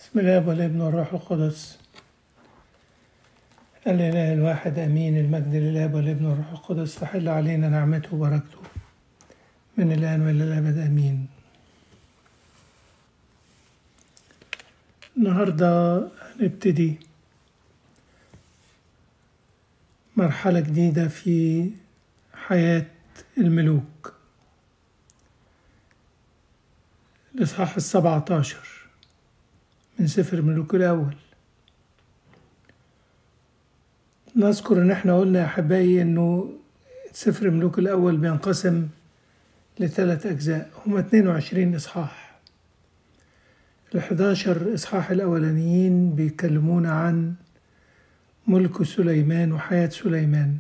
بسم الله والابن والروح القدس الإله الواحد أمين المجد لله والابن والروح القدس تحل علينا نعمته وبركته من الآن وإلى الأبد أمين النهاردة هنبتدي مرحلة جديدة في حياة الملوك الإصحاح السبعة عشر من سفر الملوك الأول نذكر إن إحنا قلنا يا أحبائي إنه سفر الملوك الأول بينقسم لثلاث أجزاء هما 22 إصحاح الحداشر إصحاح الأولانيين بيكلمونا عن ملك سليمان وحياة سليمان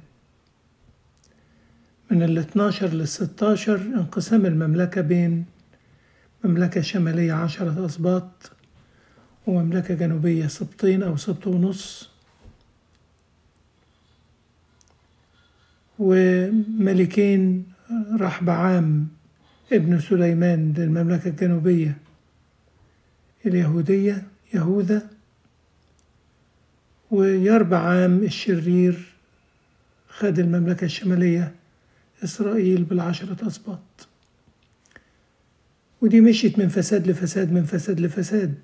من ال 12 لل 16 انقسام المملكة بين مملكة شمالية عشرة أسباط ومملكة جنوبية سبطين أو سبط ونص وملكين رحبعام ابن سليمان للمملكة الجنوبية اليهودية يهوذا ويربعام الشرير خد المملكة الشمالية إسرائيل بالعشرة أسباط ودي مشيت من فساد لفساد من فساد لفساد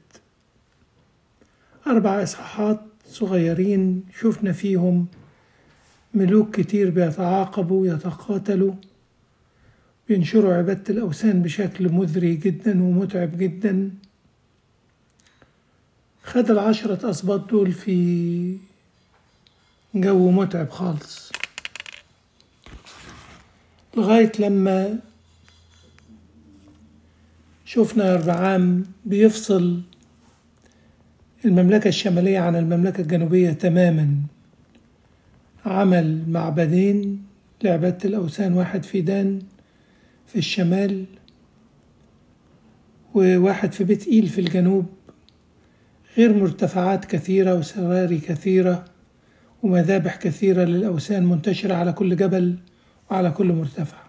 أربع إصحاحات صغيرين شفنا فيهم ملوك كتير بيتعاقبوا يتقاتلوا بينشروا عبادة الأوثان بشكل مذري جدا ومتعب جدا خد العشرة أسباط دول في جو متعب خالص لغاية لما شفنا أربعام بيفصل المملكة الشمالية عن المملكة الجنوبية تماما عمل معبدين لعبادة الأوثان واحد في دان في الشمال وواحد في بيت إيل في الجنوب غير مرتفعات كثيرة وسراري كثيرة ومذابح كثيرة للأوثان منتشرة على كل جبل وعلى كل مرتفع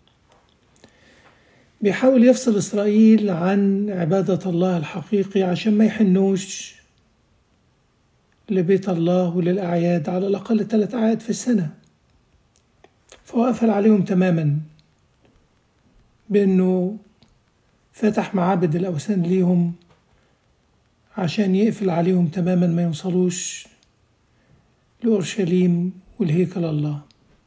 بيحاول يفصل إسرائيل عن عبادة الله الحقيقي عشان ما يحنوش لبيت الله وللأعياد على الأقل ثلاث أعياد في السنة فهو قفل عليهم تماما بأنه فتح معابد الأوثان ليهم عشان يقفل عليهم تماما ما يوصلوش لأورشليم والهيكل الله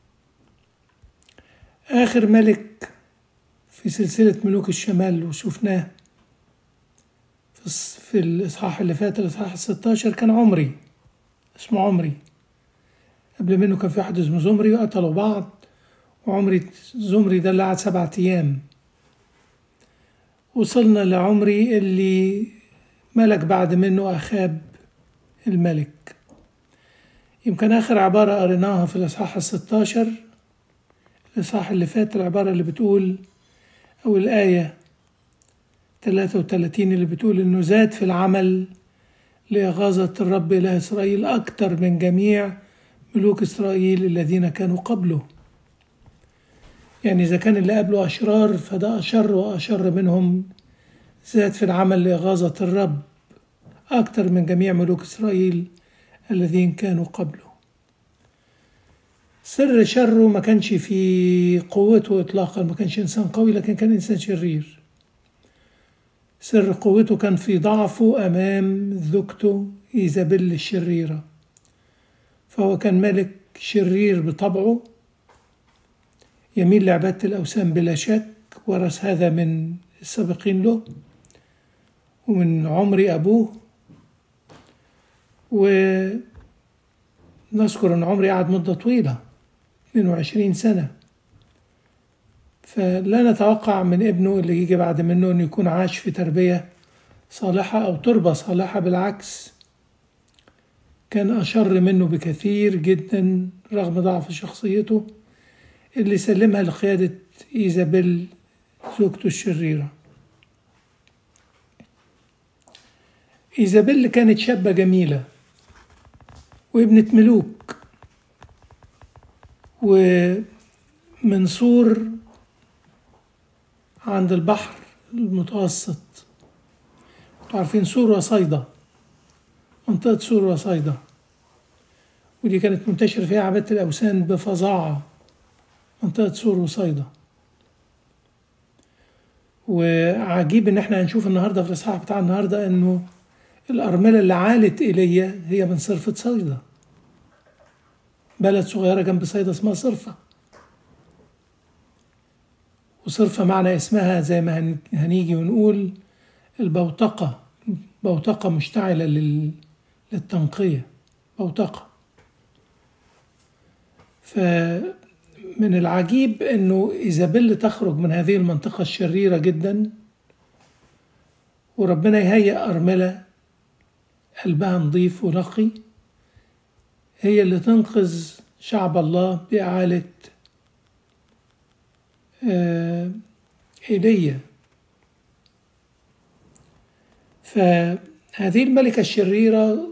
آخر ملك في سلسلة ملوك الشمال وشفناه في الإصحاح اللي فات الإصحاح الستاشر كان عمري اسمه عمري قبل منه كان في واحد اسمه زمري وقتلوا بعض وعمري زمري ده اللي قعد سبعة أيام وصلنا لعمري اللي ملك بعد منه أخاب الملك يمكن آخر عبارة قريناها في الإصحاح الستاشر الإصحاح اللي فات العبارة اللي بتقول أو الآية 33 اللي بتقول إنه زاد في العمل لإغاظة الرب إله إسرائيل أكثر من جميع ملوك إسرائيل الذين كانوا قبله يعني إذا كان اللي قبله أشرار فده أشر وأشر منهم زاد في العمل لإغاظة الرب أكثر من جميع ملوك إسرائيل الذين كانوا قبله سر شره ما كانش في قوته إطلاقا ما كانش إنسان قوي لكن كان إنسان شرير سر قوته كان في ضعفه أمام زوجته إيزابيل الشريرة فهو كان ملك شرير بطبعه يميل لعبادة الأوثان بلا شك ورث هذا من السابقين له ومن عمر أبوه ونذكر أن عمري قعد مدة طويلة 22 سنة فلا نتوقع من ابنه اللي يجي بعد منه أنه يكون عاش في تربية صالحة أو تربة صالحة بالعكس كان أشر منه بكثير جدا رغم ضعف شخصيته اللي سلمها لقيادة إيزابيل زوجته الشريرة إيزابيل كانت شابة جميلة وابنة ملوك ومن سور عند البحر المتوسط عارفين سور وصيدا منطقة سور وصيدا ودي كانت منتشر فيها عبادة الأوثان بفظاعة منطقة سور وصيدا وعجيب ان احنا هنشوف النهارده في الاصحاح بتاع النهارده انه الارمله اللي عالت ايليا هي من صرفه صيدا بلد صغيره جنب صيدا اسمها صرفه وصرفه معنى اسمها زي ما هنيجي ونقول البوتقه بوتقه مشتعله للتنقيه بوتقه ف من العجيب انه ايزابيل تخرج من هذه المنطقة الشريرة جدا وربنا يهيئ أرملة قلبها نظيف ونقي هي اللي تنقذ شعب الله بإعالة إيليا فهذه الملكة الشريرة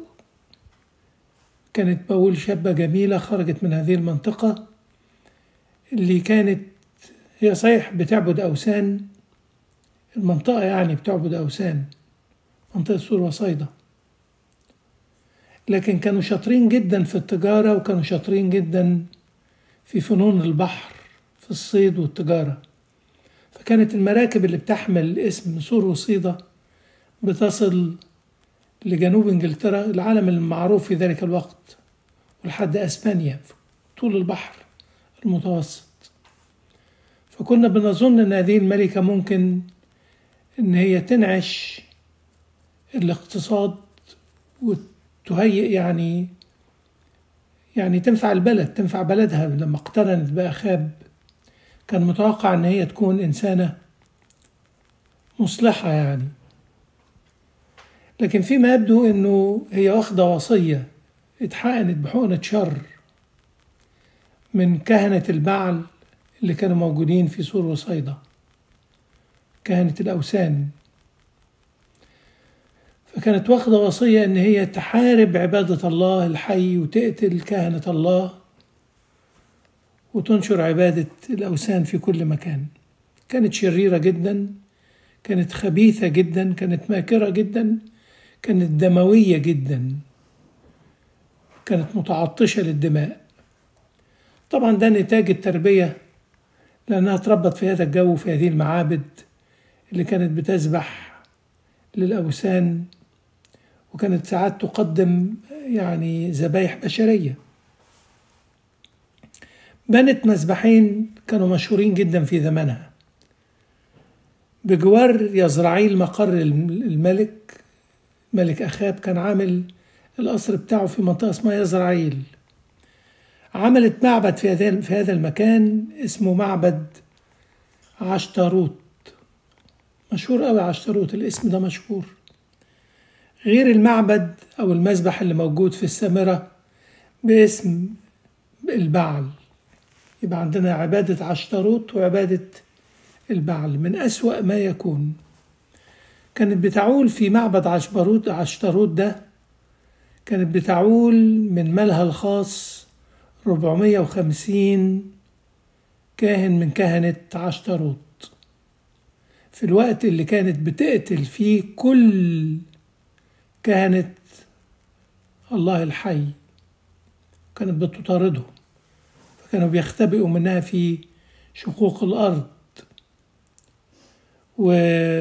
كانت بقول شابة جميلة خرجت من هذه المنطقة اللي كانت هي صحيح بتعبد أوثان المنطقة يعني بتعبد أوثان منطقة سور وصيدا لكن كانوا شاطرين جدا في التجارة وكانوا شاطرين جدا في فنون البحر في الصيد والتجارة فكانت المراكب اللي بتحمل اسم سور وصيدا بتصل لجنوب انجلترا العالم المعروف في ذلك الوقت ولحد اسبانيا طول البحر المتوسط فكنا بنظن ان هذه الملكة ممكن ان هي تنعش الاقتصاد وتهيئ يعني يعني تنفع البلد تنفع بلدها لما اقترنت بأخاب كان متوقع ان هي تكون انسانة مصلحة يعني لكن فيما يبدو انه هي واخدة وصية اتحقنت بحقنة شر من كهنة البعل اللي كانوا موجودين في سور وصيدا كهنة الأوثان فكانت واخدة وصية إن هي تحارب عبادة الله الحي وتقتل كهنة الله وتنشر عبادة الأوثان في كل مكان كانت شريرة جدا كانت خبيثة جدا كانت ماكرة جدا كانت دموية جدا كانت متعطشة للدماء طبعا ده نتاج التربية لأنها تربت في هذا الجو في هذه المعابد اللي كانت بتذبح للأوثان وكانت ساعات تقدم يعني ذبايح بشرية بنت مذبحين كانوا مشهورين جدا في زمانها بجوار يزرعيل مقر الملك ملك أخاب كان عامل القصر بتاعه في منطقة اسمها يزرعيل عملت معبد في هذا في هذا المكان اسمه معبد عشتروت مشهور قوي عشتروت الاسم ده مشهور غير المعبد او المذبح اللي موجود في السامرة باسم البعل يبقى عندنا عبادة عشتروت وعبادة البعل من أسوأ ما يكون كانت بتعول في معبد عشبروت عشتروت ده كانت بتعول من مالها الخاص 450 كاهن من كهنة عشتروت في الوقت اللي كانت بتقتل فيه كل كهنة الله الحي كانت بتطاردهم فكانوا بيختبئوا منها في شقوق الأرض و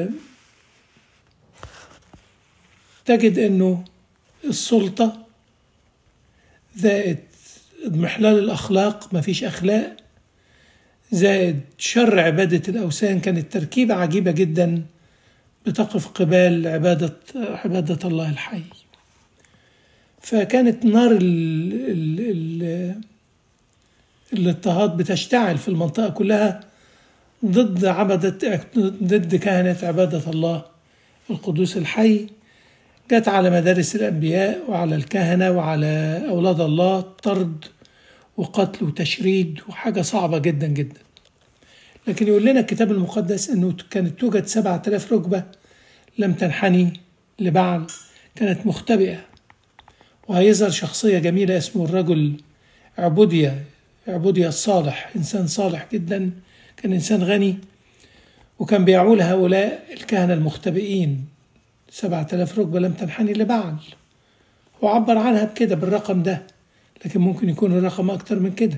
تجد أنه السلطة زائد اضمحلال الأخلاق مفيش أخلاق زائد شر عبادة الأوثان كانت تركيبة عجيبة جدا بتقف قبال عبادة عبادة الله الحي فكانت نار ال ال ال الاضطهاد بتشتعل في المنطقة كلها ضد عبدة ضد كهنة عبادة الله القدوس الحي جت على مدارس الأنبياء وعلى الكهنة وعلى أولاد الله طرد وقتل وتشريد وحاجة صعبة جدا جدا لكن يقول لنا الكتاب المقدس أنه كانت توجد سبعة آلاف ركبة لم تنحني لبعل كانت مختبئة وهيظهر شخصية جميلة اسمه الرجل عبودية عبودية الصالح إنسان صالح جدا كان إنسان غني وكان بيعول هؤلاء الكهنة المختبئين سبعة آلاف ركبة لم تنحني لبعل وعبر عنها بكده بالرقم ده لكن ممكن يكون الرقم أكتر من كده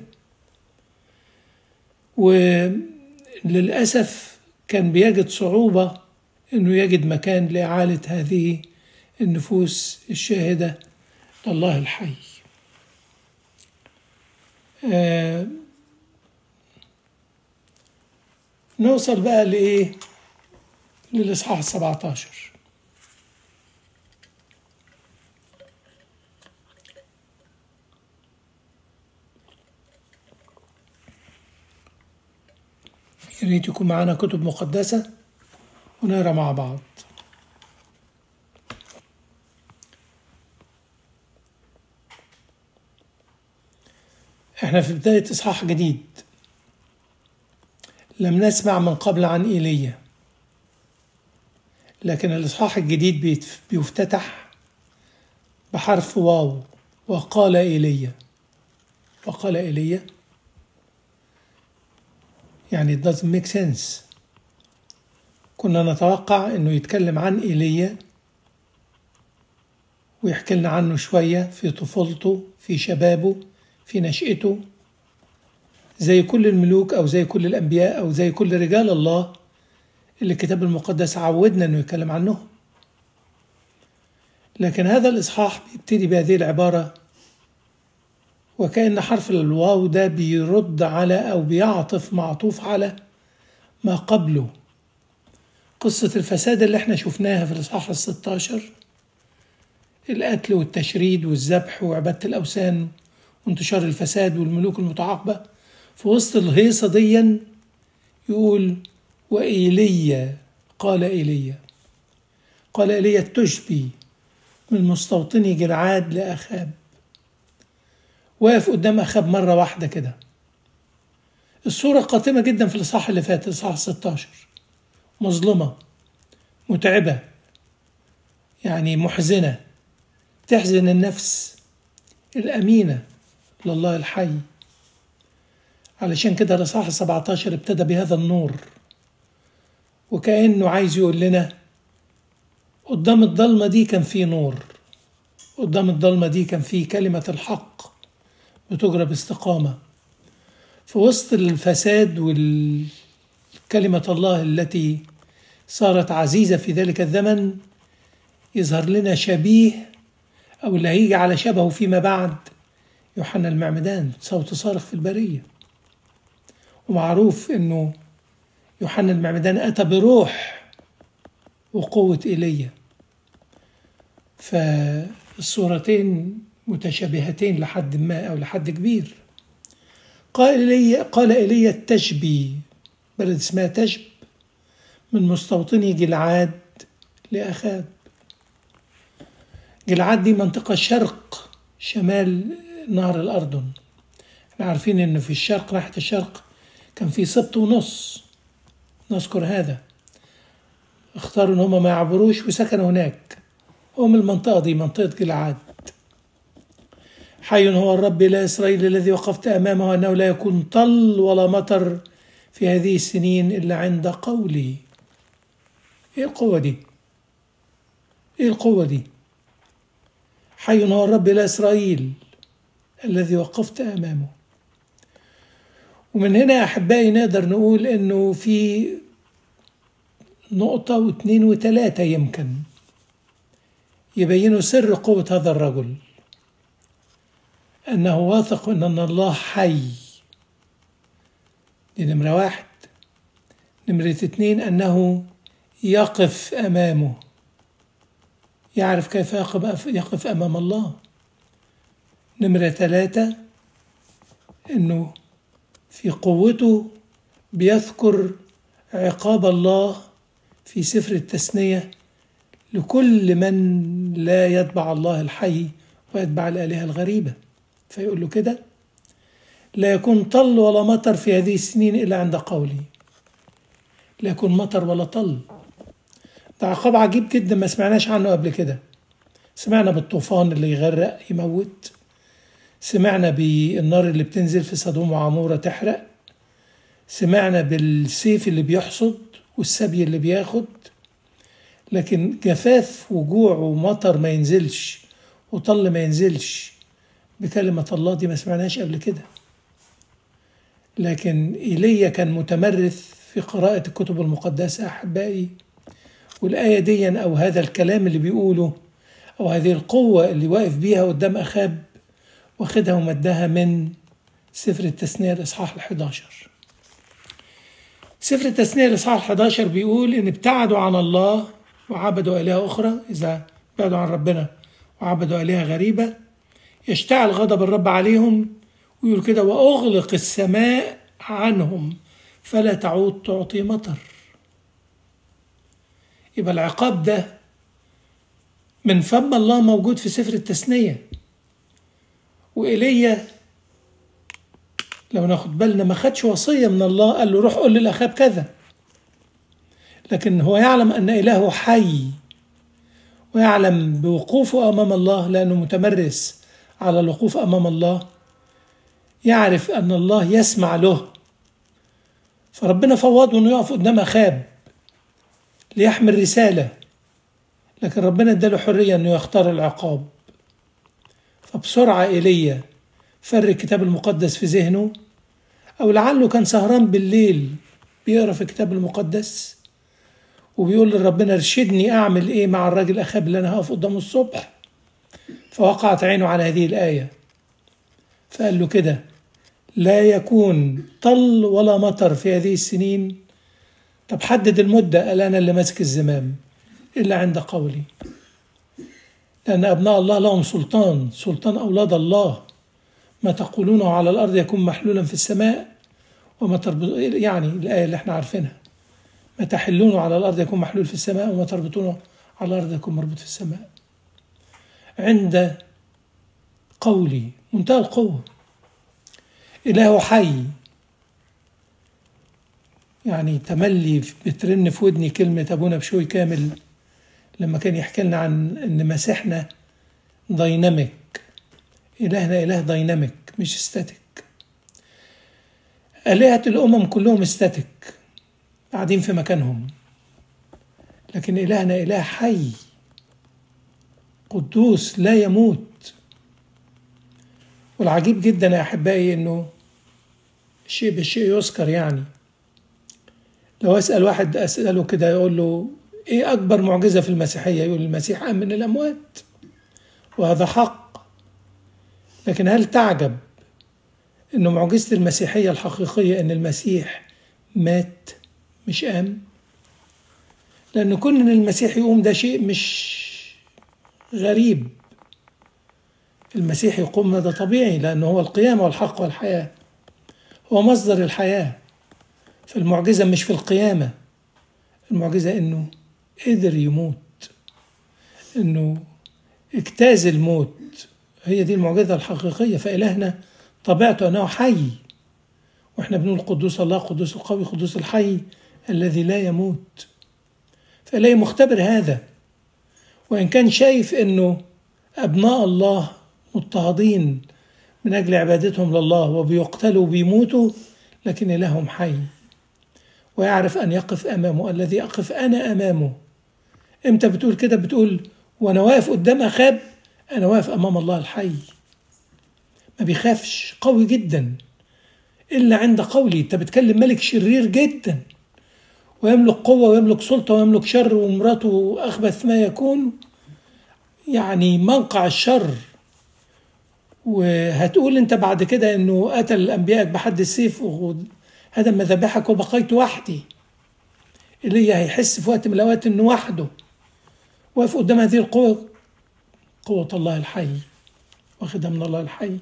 وللأسف كان بيجد صعوبة أنه يجد مكان لإعالة هذه النفوس الشاهدة لله الحي آه نوصل بقى لإيه للإصحاح السبعة عشر يا ريت يكون معانا كتب مقدسة ونقرا مع بعض احنا في بداية إصحاح جديد لم نسمع من قبل عن إيليا لكن الإصحاح الجديد بيفتتح بحرف واو وقال إيليا وقال إيليا يعني it doesn't make sense كنا نتوقع انه يتكلم عن ايليا ويحكي لنا عنه شويه في طفولته في شبابه في نشأته زي كل الملوك او زي كل الانبياء او زي كل رجال الله اللي الكتاب المقدس عودنا انه يتكلم عنهم لكن هذا الاصحاح بيبتدي بهذه العباره وكأن حرف الواو ده بيرد على أو بيعطف معطوف على ما قبله قصة الفساد اللي احنا شفناها في الإصحاح الستاشر القتل والتشريد والذبح وعبادة الأوثان وانتشار الفساد والملوك المتعاقبة في وسط الهيصة ديا يقول وإيليا قال إيليا قال إيليا تشبي من مستوطني جلعاد لأخاب واقف قدام أخاب مرة واحدة كده الصورة قاتمة جدا في الإصحاح اللي فات الإصحاح 16 مظلمة متعبة يعني محزنة تحزن النفس الأمينة لله الحي علشان كده الإصحاح 17 ابتدى بهذا النور وكأنه عايز يقول لنا قدام الضلمة دي كان في نور قدام الضلمة دي كان في كلمة الحق بتجرى باستقامة في وسط الفساد والكلمة الله التي صارت عزيزة في ذلك الزمن يظهر لنا شبيه أو اللي هيجي على شبهه فيما بعد يوحنا المعمدان صوت صارخ في البرية ومعروف أنه يوحنا المعمدان أتى بروح وقوة إيليا فالصورتين متشابهتين لحد ما أو لحد كبير قال إيليا قال إيليا التشبي بلد اسمها تشب من مستوطني جلعاد لأخاب جلعاد دي منطقة شرق شمال نهر الأردن احنا عارفين إن في الشرق ناحية الشرق كان في سبت ونص نذكر هذا اختاروا إن هما ما يعبروش وسكنوا هناك هم المنطقة دي منطقة جلعاد حي هو الرب لا إسرائيل الذي وقفت أمامه أنه لا يكون طل ولا مطر في هذه السنين إلا عند قولي إيه القوة دي إيه القوة دي حي هو الرب لا إسرائيل الذي وقفت أمامه ومن هنا يا أحبائي نقدر نقول إنه في نقطة واثنين وثلاثة يمكن يبينوا سر قوة هذا الرجل أنه واثق أن الله حي دي نمرة واحد نمرة اتنين أنه يقف أمامه يعرف كيف يقف, يقف أمام الله نمرة ثلاثة أنه في قوته بيذكر عقاب الله في سفر التثنية لكل من لا يتبع الله الحي ويتبع الآلهة الغريبة فيقول له كده لا يكون طل ولا مطر في هذه السنين إلا عند قولي لا يكون مطر ولا طل ده عقاب عجيب جدا ما سمعناش عنه قبل كده سمعنا بالطوفان اللي يغرق يموت سمعنا بالنار اللي بتنزل في سدوم وعمورة تحرق سمعنا بالسيف اللي بيحصد والسبي اللي بياخد لكن جفاف وجوع ومطر ما ينزلش وطل ما ينزلش بكلمة الله دي ما سمعناش قبل كده لكن إيليا كان متمرث في قراءة الكتب المقدسة أحبائي والآية دي أو هذا الكلام اللي بيقوله أو هذه القوة اللي واقف بيها قدام أخاب واخدها ومدها من سفر التثنية الإصحاح الحداشر سفر التثنية الإصحاح الحداشر بيقول إن ابتعدوا عن الله وعبدوا آلهة أخرى إذا بعدوا عن ربنا وعبدوا آلهة غريبة يشتعل غضب الرب عليهم ويقول كده وأغلق السماء عنهم فلا تعود تعطي مطر يبقى العقاب ده من فم الله موجود في سفر التثنية وإيليا لو ناخد بالنا ما خدش وصية من الله قال له روح قول للأخاب كذا لكن هو يعلم أن إلهه حي ويعلم بوقوفه أمام الله لأنه متمرس على الوقوف أمام الله يعرف أن الله يسمع له فربنا فوضه أنه يقف قدام أخاب ليحمل رسالة لكن ربنا اداله حرية أنه يختار العقاب فبسرعة إيليا فر الكتاب المقدس في ذهنه أو لعله كان سهران بالليل بيقرا في الكتاب المقدس وبيقول لربنا ارشدني أعمل إيه مع الراجل أخاب اللي أنا هقف قدامه الصبح فوقعت عينه على هذه الآية فقال له كده لا يكون طل ولا مطر في هذه السنين طب حدد المدة قال أنا اللي ماسك الزمام إلا عند قولي لأن أبناء الله لهم سلطان سلطان أولاد الله ما تقولونه على الأرض يكون محلولا في السماء وما تربط يعني الآية اللي احنا عارفينها ما تحلونه على الأرض يكون محلول في السماء وما تربطونه على الأرض يكون مربوط في السماء عند قولي منتهى القوة إله حي يعني تملي بترن في ودني كلمة أبونا بشوي كامل لما كان يحكي لنا عن إن مسيحنا دايناميك إلهنا إله دايناميك مش استاتيك آلهة الأمم كلهم استاتيك قاعدين في مكانهم لكن إلهنا إله حي قدوس لا يموت والعجيب جدا يا أحبائي إنه شيء بالشيء يذكر يعني لو أسأل واحد أسأله كده يقول له إيه أكبر معجزة في المسيحية يقول المسيح قام من الأموات وهذا حق لكن هل تعجب إنه معجزة المسيحية الحقيقية إن المسيح مات مش قام لأن كون إن المسيح يقوم ده شيء مش غريب المسيح يقوم ده طبيعي لأنه هو القيامة والحق والحياة هو مصدر الحياة فالمعجزة مش في القيامة المعجزة إنه قدر يموت إنه اجتاز الموت هي دي المعجزة الحقيقية فإلهنا طبيعته أنه حي وإحنا بنقول قدوس الله قدوس القوي قدوس الحي الذي لا يموت فإلهي مختبر هذا وإن كان شايف أنه أبناء الله مضطهدين من أجل عبادتهم لله وبيقتلوا وبيموتوا لكن إلههم حي ويعرف أن يقف أمامه الذي أقف أنا أمامه إمتى بتقول كده بتقول وأنا واقف قدام أخاب أنا واقف أمام الله الحي ما بيخافش قوي جدا إلا عند قولي أنت بتكلم ملك شرير جدا ويملك قوة ويملك سلطة ويملك شر ومراته أخبث ما يكون يعني منقع الشر وهتقول انت بعد كده انه قتل انبيائك بحد السيف وهدم مذابحك وبقيت وحدي اللي هيحس في وقت من الاوقات انه وحده واقف قدام هذه القوة قوة الله الحي واخدها من الله الحي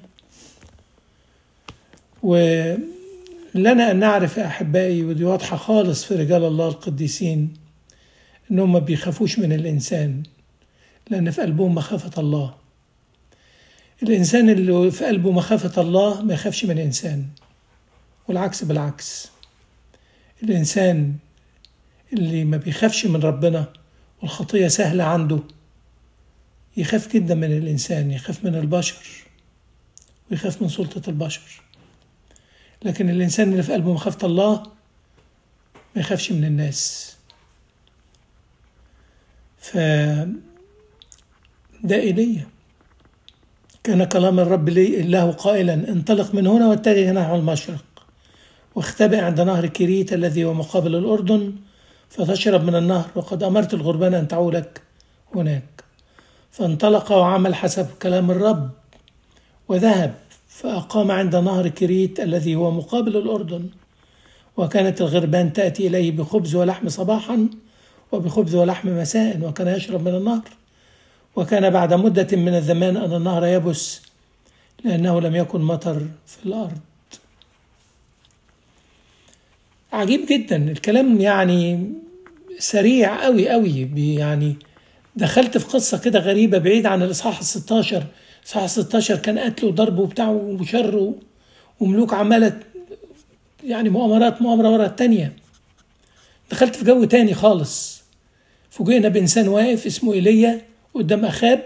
ولنا أن نعرف يا أحبائي ودي واضحة خالص في رجال الله القديسين إنهم ما بيخافوش من الإنسان لأن في قلبهم مخافة الله الإنسان اللي في قلبه مخافة الله ما يخافش من الإنسان والعكس بالعكس الإنسان اللي ما بيخافش من ربنا والخطية سهلة عنده يخاف جدا من الإنسان يخاف من البشر ويخاف من سلطة البشر لكن الإنسان اللي في قلبه مخافة الله ما يخافش من الناس ف ده إيليا كان كلام الرب لي له قائلا انطلق من هنا واتجه نحو المشرق واختبئ عند نهر كريت الذي هو مقابل الأردن فتشرب من النهر وقد أمرت الغربان أن تعولك هناك فانطلق وعمل حسب كلام الرب وذهب فأقام عند نهر كريت الذي هو مقابل الأردن وكانت الغربان تأتي إليه بخبز ولحم صباحا وبخبز ولحم مساء وكان يشرب من النهر وكان بعد مدة من الزمان أن النهر يبس لأنه لم يكن مطر في الأرض عجيب جدا الكلام يعني سريع قوي قوي يعني دخلت في قصة كده غريبة بعيد عن الإصحاح ال 16 الإصحاح ال 16 كان قتل وضرب وبتاع وشر وملوك عمالة يعني مؤامرات مؤامرة ورا التانية دخلت في جو تاني خالص فوجئنا بإنسان واقف اسمه إيليا قدام أخاب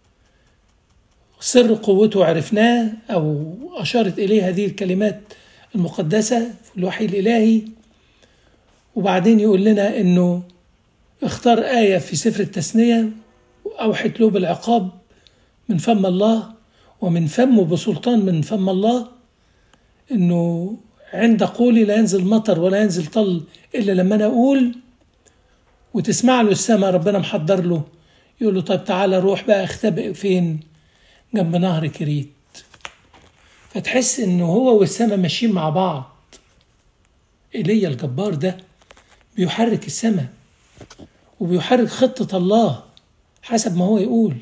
سر قوته عرفناه أو أشارت إليه هذه الكلمات المقدسة في الوحي الإلهي وبعدين يقول لنا إنه اختار آية في سفر التثنية أوحت له بالعقاب من فم الله ومن فمه بسلطان من فم الله إنه عند قولي لا ينزل مطر ولا ينزل طل إلا لما أنا أقول وتسمع له السماء ربنا محضر له يقول له طيب تعالى روح بقى اختبئ فين جنب نهر كريت فتحس انه هو والسماء ماشيين مع بعض ايليا الجبار ده بيحرك السماء وبيحرك خطة الله حسب ما هو يقول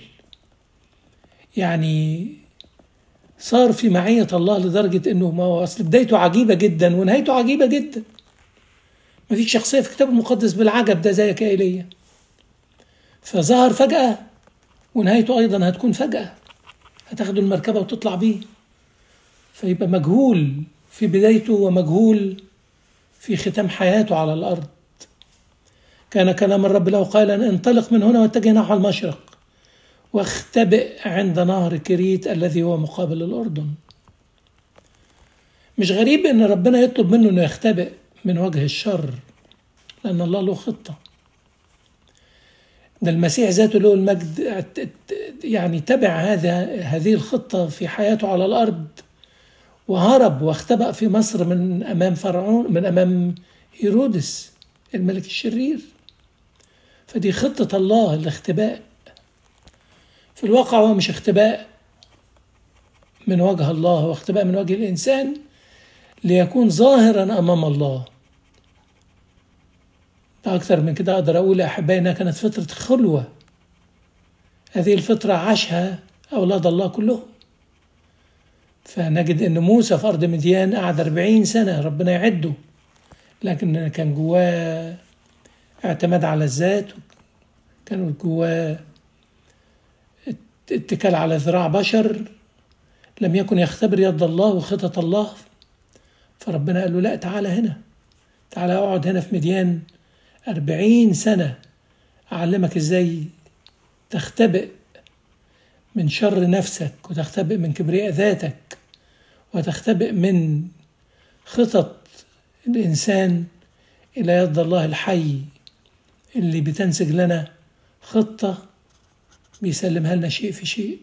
يعني صار في معية الله لدرجة انه ما هو اصل بدايته عجيبة جدا ونهايته عجيبة جدا ما فيش شخصية في الكتاب المقدس بالعجب ده زيك يا ايليا فظهر فجأة ونهايته أيضا هتكون فجأة هتاخدوا المركبة وتطلع بيه فيبقى مجهول في بدايته ومجهول في ختام حياته على الأرض كان كلام الرب له قائلا انطلق من هنا واتجه نحو المشرق واختبئ عند نهر كريت الذي هو مقابل الأردن مش غريب ان ربنا يطلب منه انه يختبئ من وجه الشر لان الله له خطه ده المسيح ذاته له المجد يعني تبع هذا هذه الخطة في حياته على الأرض وهرب واختبأ في مصر من أمام فرعون من أمام هيرودس الملك الشرير فدي خطة الله الاختباء في الواقع هو مش اختباء من وجه الله هو اختباء من وجه الإنسان ليكون ظاهرا أمام الله أكثر من كده أقدر أقول أحبائي إنها كانت فترة خلوة هذه الفترة عاشها أولاد الله كلهم فنجد أن موسى في أرض مديان قعد أربعين سنة ربنا يعده لكن كان جواه اعتماد على الذات كان جواه اتكال على ذراع بشر لم يكن يختبر يد الله وخطط الله فربنا قال له لا تعالى هنا تعالى اقعد هنا في مديان أربعين سنة أعلمك إزاي تختبئ من شر نفسك وتختبئ من كبرياء ذاتك وتختبئ من خطط الإنسان إلى يد الله الحي اللي بتنسج لنا خطة بيسلمها لنا شيء في شيء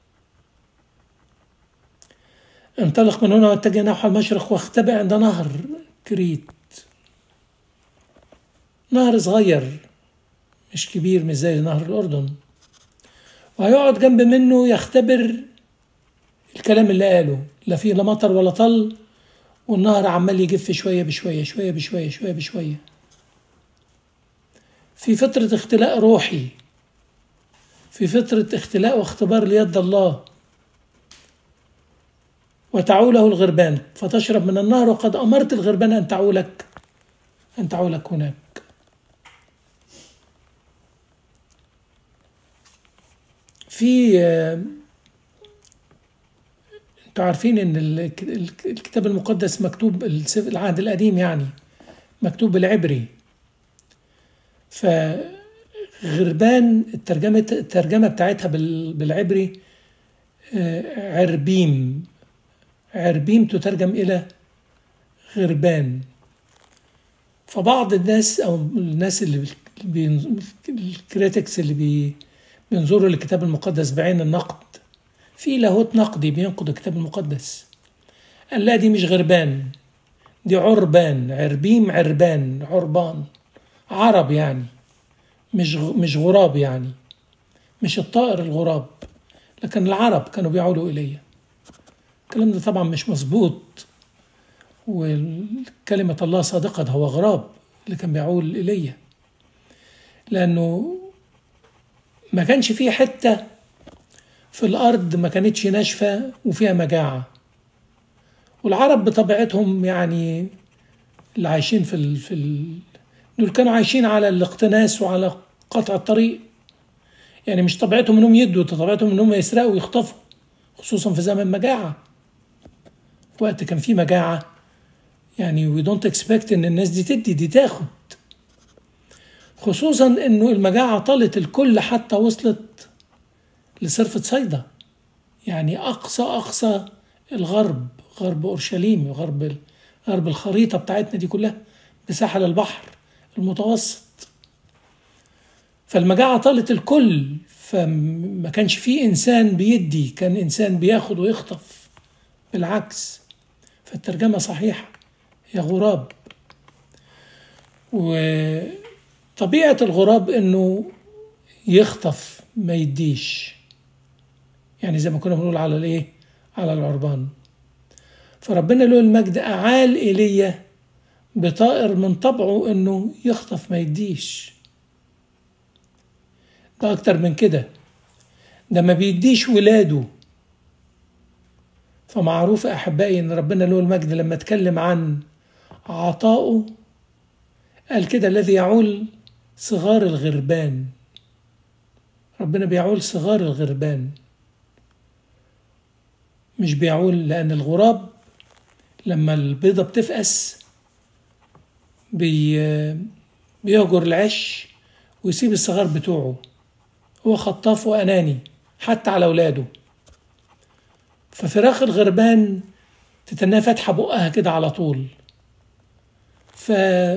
انطلق من هنا واتجه نحو المشرق واختبئ عند نهر كريت نهر صغير مش كبير مش زي نهر الأردن وهيقعد جنب منه يختبر الكلام اللي قاله لا فيه لا مطر ولا طل والنهر عمال يجف شوية بشوية شوية بشوية شوية بشوية في فترة اختلاء روحي في فترة اختلاء واختبار ليد الله وتعوله الغربان فتشرب من النهر وقد أمرت الغربان أن تعولك أن تعولك هناك في انتوا عارفين ان الكتاب المقدس مكتوب العهد القديم يعني مكتوب بالعبري فغربان الترجمة الترجمة بتاعتها بالعبري عربيم عربيم تترجم إلى غربان فبعض الناس أو الناس اللي الكريتكس اللي بي بينظروا للكتاب المقدس بعين النقد في لاهوت نقدي بينقد الكتاب المقدس قال لا دي مش غربان دي عربان عربيم عربان عربان عرب يعني مش مش غراب يعني مش الطائر الغراب لكن العرب كانوا بيعولوا إليه الكلام ده طبعا مش مظبوط وكلمة الله صادقة ده هو غراب اللي كان بيعول إليه لأنه ما كانش فيه حتة في الأرض ما كانتش ناشفة وفيها مجاعة والعرب بطبيعتهم يعني اللي عايشين في ال... في ال... دول كانوا عايشين على الاقتناس وعلى قطع الطريق يعني مش طبيعتهم انهم يدوا طبيعتهم انهم يسرقوا ويخطفوا خصوصا في زمن مجاعة وقت كان في مجاعة يعني وي دونت اكسبكت ان الناس دي تدي دي تاخد خصوصا انه المجاعة طالت الكل حتى وصلت لصرفة صيدا يعني اقصى اقصى الغرب غرب اورشليم وغرب غرب الخريطة بتاعتنا دي كلها بساحل البحر المتوسط فالمجاعة طالت الكل فما كانش فيه إنسان بيدي كان إنسان بياخد ويخطف بالعكس فالترجمة صحيحة هي غراب وطبيعة الغراب إنه يخطف ما يديش يعني زي ما كنا بنقول على الإيه على العربان فربنا له المجد أعال إيليا بطائر من طبعه إنه يخطف ما يديش ده أكتر من كده ده ما بيديش ولاده فمعروف أحبائي إن ربنا له المجد لما اتكلم عن عطائه قال كده الذي يعول صغار الغربان ربنا بيعول صغار الغربان مش بيعول لأن الغراب لما البيضة بتفقس بي بيهجر العش ويسيب الصغار بتوعه هو خطاف وأناني حتى على أولاده ففراخ الغربان تتناه فاتحة بقها كده على طول ف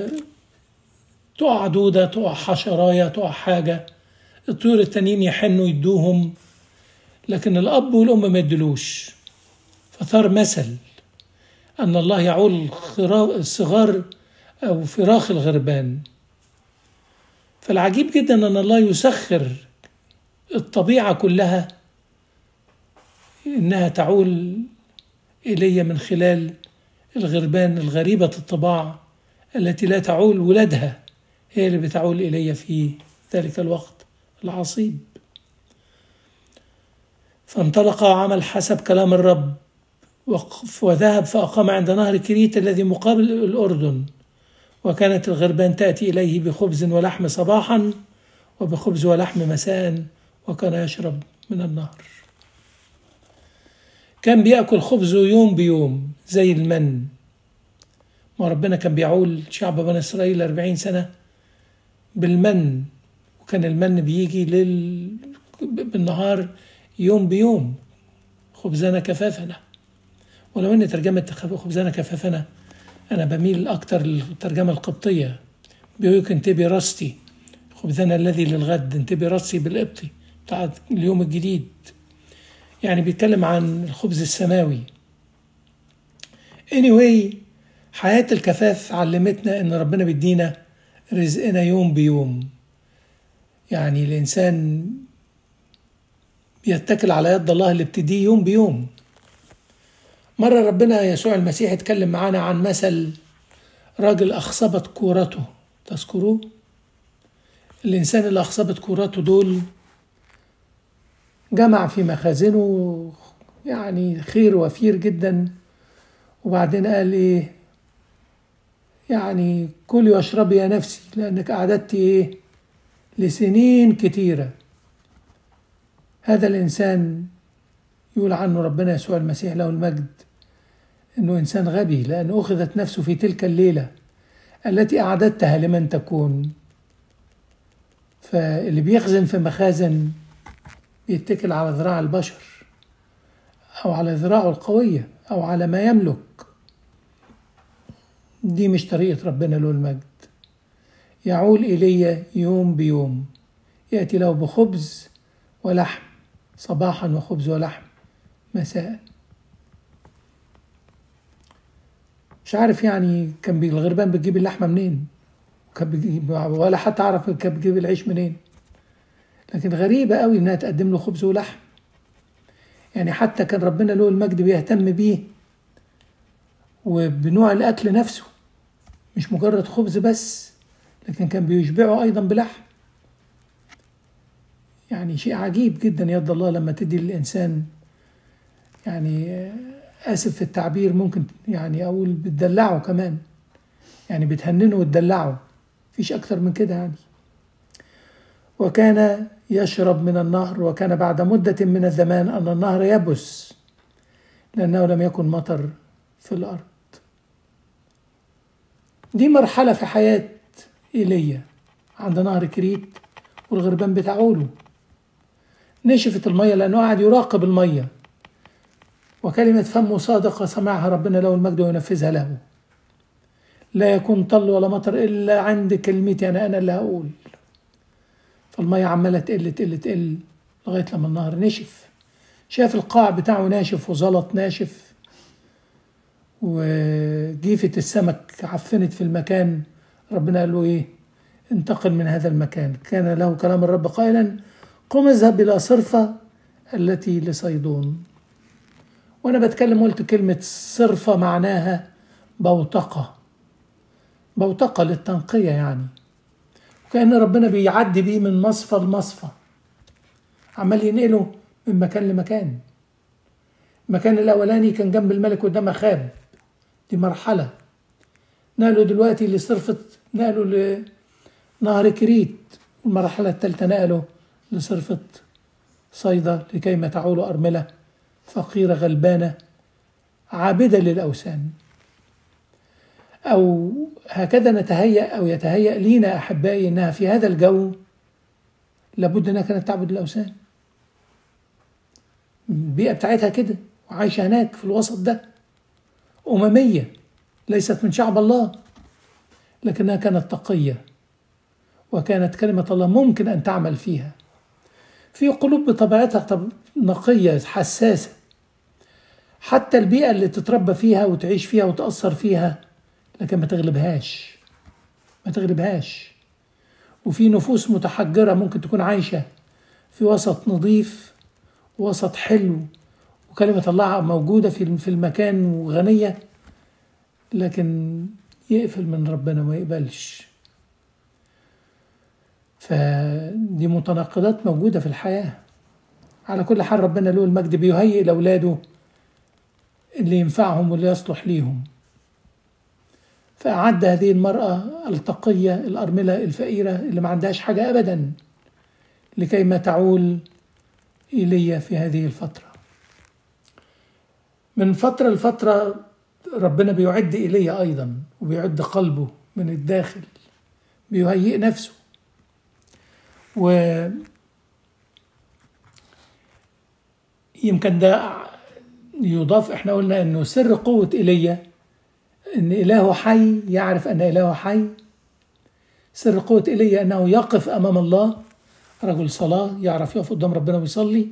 تقع دودة تقع حشراية تقع حاجة الطيور التانيين يحنوا يدوهم لكن الأب والأم ما يدلوش فثار مثل أن الله يعول صغار أو فراخ الغربان فالعجيب جدا أن الله يسخر الطبيعة كلها إنها تعول إلي من خلال الغربان الغريبة الطباع التي لا تعول ولادها هي اللي بتعول إلي في ذلك الوقت العصيب فانطلق وعمل حسب كلام الرب وذهب فأقام عند نهر كريت الذي مقابل الأردن وكانت الغربان تأتي إليه بخبز ولحم صباحا وبخبز ولحم مساء وكان يشرب من النهر كان بيأكل خبزه يوم بيوم زي المن ما ربنا كان بيعول شعب بني إسرائيل أربعين سنة بالمن وكان المن بيجي لل... بالنهار يوم بيوم خبزنا كفافنا ولو ان ترجمة خبزنا كفافنا انا بميل اكتر للترجمة القبطية بيقول انتبه راستي خبزنا الذي للغد انتبه راسي بالقبطي بتاع اليوم الجديد يعني بيتكلم عن الخبز السماوي anyway حياة الكفاف علمتنا ان ربنا بيدينا رزقنا يوم بيوم يعني الانسان بيتكل على يد الله اللي بتديه يوم بيوم مرة ربنا يسوع المسيح اتكلم معانا عن مثل راجل أخصبت كورته تذكروه الإنسان اللي أخصبت كورته دول جمع في مخازنه يعني خير وفير جدا وبعدين قال إيه يعني كلي واشربي يا نفسي لأنك أعددت إيه لسنين كتيرة هذا الإنسان يقول عنه ربنا يسوع المسيح له المجد انه انسان غبي لان اخذت نفسه في تلك الليله التي اعددتها لمن تكون فاللي بيخزن في مخازن بيتكل على ذراع البشر او على ذراعه القويه او على ما يملك دي مش طريقه ربنا له المجد يعول إلي يوم بيوم يأتي له بخبز ولحم صباحا وخبز ولحم مساء مش عارف يعني كان الغربان بتجيب اللحمة منين كان بتجيب ولا حتى أعرف كان بتجيب العيش منين لكن غريبة قوي إنها تقدم له خبز ولحم يعني حتى كان ربنا له المجد بيهتم بيه وبنوع الأكل نفسه مش مجرد خبز بس لكن كان بيشبعه أيضا بلحم يعني شيء عجيب جدا يد الله لما تدي للإنسان يعني آسف في التعبير ممكن يعني أقول بتدلعه كمان يعني بتهننه وتدلعه مفيش أكثر من كده يعني وكان يشرب من النهر وكان بعد مدة من الزمان أن النهر يبس لأنه لم يكن مطر في الأرض دي مرحلة في حياة إيليا عند نهر كريت والغربان بتاعوله نشفت المية لأنه قاعد يراقب المية وكلمة فمه صادقة سمعها ربنا له المجد وينفذها له لا يكون طل ولا مطر إلا عند كلمتي أنا أنا اللي هقول فالمية عمالة تقل تقل تقل لغاية لما النهر نشف شاف القاع بتاعه ناشف وزلط ناشف وجيفة السمك عفنت في المكان ربنا قال له ايه انتقل من هذا المكان كان له كلام الرب قائلا قم اذهب إلى صرفة التي لصيدون وأنا بتكلم قلت كلمة صرفة معناها بوتقة بوتقة للتنقية يعني وكأن ربنا بيعدي بيه من مصفى لمصفى عمال ينقله من مكان لمكان المكان الأولاني كان جنب الملك قدام أخاب دي مرحلة نقلوا دلوقتي لصرفة نقلوا لنهر كريت والمرحلة الثالثة نقلوا لصرفة صيدا لكي ما تعول أرملة فقيرة غلبانة عابدة للأوثان أو هكذا نتهيأ أو يتهيأ لينا أحبائي أنها في هذا الجو لابد أنها كانت تعبد الأوثان البيئة بتاعتها كده وعايشة هناك في الوسط ده أممية ليست من شعب الله لكنها كانت تقية وكانت كلمة الله ممكن أن تعمل فيها في قلوب بطبيعتها نقية حساسة حتى البيئة اللي تتربى فيها وتعيش فيها وتأثر فيها لكن ما تغلبهاش ما تغلبهاش وفي نفوس متحجرة ممكن تكون عايشة في وسط نظيف وسط حلو وكلمة الله موجودة في في المكان وغنية لكن يقفل من ربنا ما يقبلش فدي متناقضات موجودة في الحياة على كل حال ربنا له المجد بيهيئ لأولاده اللي ينفعهم واللي يصلح ليهم فأعد هذه المرأة التقية الأرملة الفقيرة اللي ما عندهاش حاجة أبدا لكي ما تعول إيليا في هذه الفترة من فترة لفترة ربنا بيعد إيليا أيضا وبيعد قلبه من الداخل بيهيئ نفسه و يمكن ده يضاف احنا قلنا انه سر قوة ايليا ان الهه حي يعرف ان الهه حي سر قوة ايليا انه يقف امام الله رجل صلاة يعرف يقف قدام ربنا ويصلي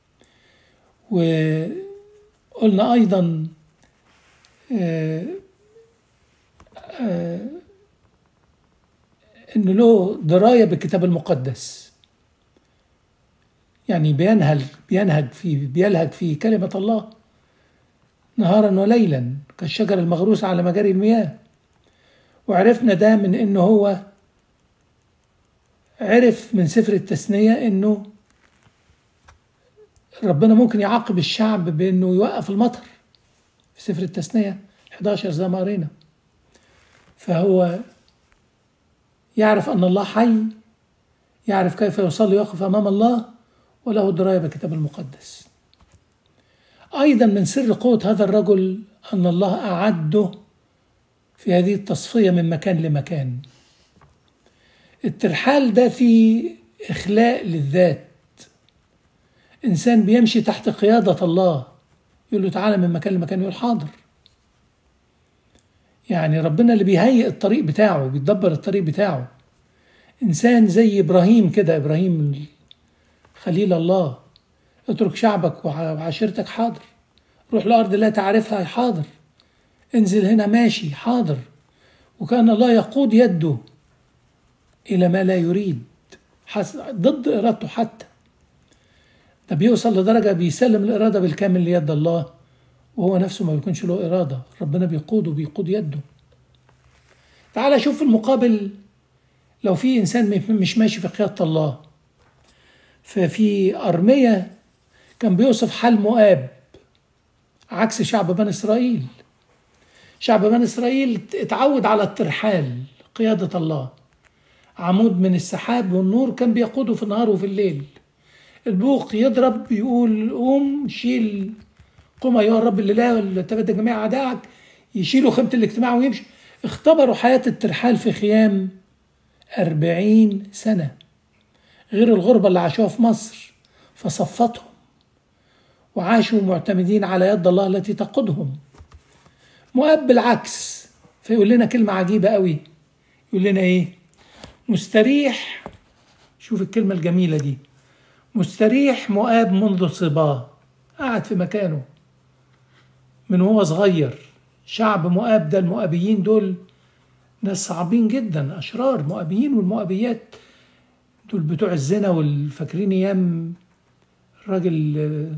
وقلنا ايضا آآ آآ ان له درايه بالكتاب المقدس يعني بينهج بينهج في بيلهج في كلمه الله نهارا وليلا كالشجر المغروس على مجاري المياه وعرفنا ده من انه هو عرف من سفر التثنيه انه ربنا ممكن يعاقب الشعب بانه يوقف المطر في سفر التثنيه 11 زي ما قرينا فهو يعرف أن الله حي يعرف كيف يصلي ويقف أمام الله وله دراية بالكتاب المقدس أيضا من سر قوة هذا الرجل أن الله أعده في هذه التصفية من مكان لمكان الترحال ده فيه إخلاء للذات إنسان بيمشي تحت قيادة الله يقول له تعالى من مكان لمكان يقول حاضر يعني ربنا اللي بيهيئ الطريق بتاعه بيدبر الطريق بتاعه إنسان زي إبراهيم كده إبراهيم خليل الله اترك شعبك وعشيرتك حاضر روح لأرض لا تعرفها حاضر انزل هنا ماشي حاضر وكان الله يقود يده إلى ما لا يريد ضد إرادته حتى ده بيوصل لدرجة بيسلم الإرادة بالكامل ليد الله وهو نفسه ما بيكونش له إرادة ربنا بيقوده بيقود يده تعال شوف المقابل لو في إنسان مش ماشي في قيادة الله ففي أرمية كان بيوصف حال مؤاب عكس شعب بني إسرائيل شعب بني إسرائيل اتعود على الترحال قيادة الله عمود من السحاب والنور كان بيقوده في النهار وفي الليل البوق يضرب يقول قوم شيل قوم أيها الرب لله تبدأ جميع أعدائك يشيلوا خيمة الاجتماع ويمشي اختبروا حياة الترحال في خيام أربعين سنة غير الغربة اللي عاشوها في مصر فصفتهم وعاشوا معتمدين على يد الله التي تقودهم مؤاب بالعكس فيقول لنا كلمة عجيبة قوي يقول لنا ايه مستريح شوف الكلمة الجميلة دي مستريح مؤاب منذ صباه قعد في مكانه من هو صغير شعب مؤاب ده المؤابيين دول ناس صعبين جدا أشرار مؤابيين والمؤابيات دول بتوع الزنا والفاكرين أيام الراجل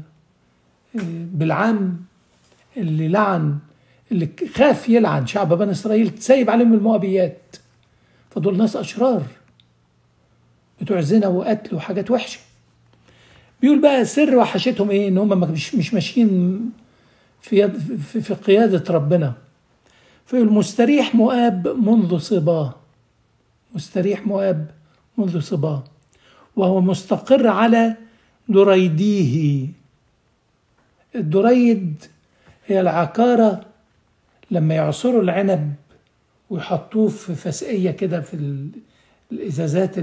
بالعام اللي لعن اللي خاف يلعن شعب بني إسرائيل تسيب عليهم المؤابيات فدول ناس أشرار بتوع زنا وقتل وحاجات وحشة بيقول بقى سر وحشتهم ايه ان هم مش مش ماشيين في في, في قيادة ربنا فيقول مستريح مؤاب منذ صباه مستريح مؤاب منذ صباه وهو مستقر على دريديه الدريد هي العكارة لما يعصروا العنب ويحطوه في فسقية كده في الإزازات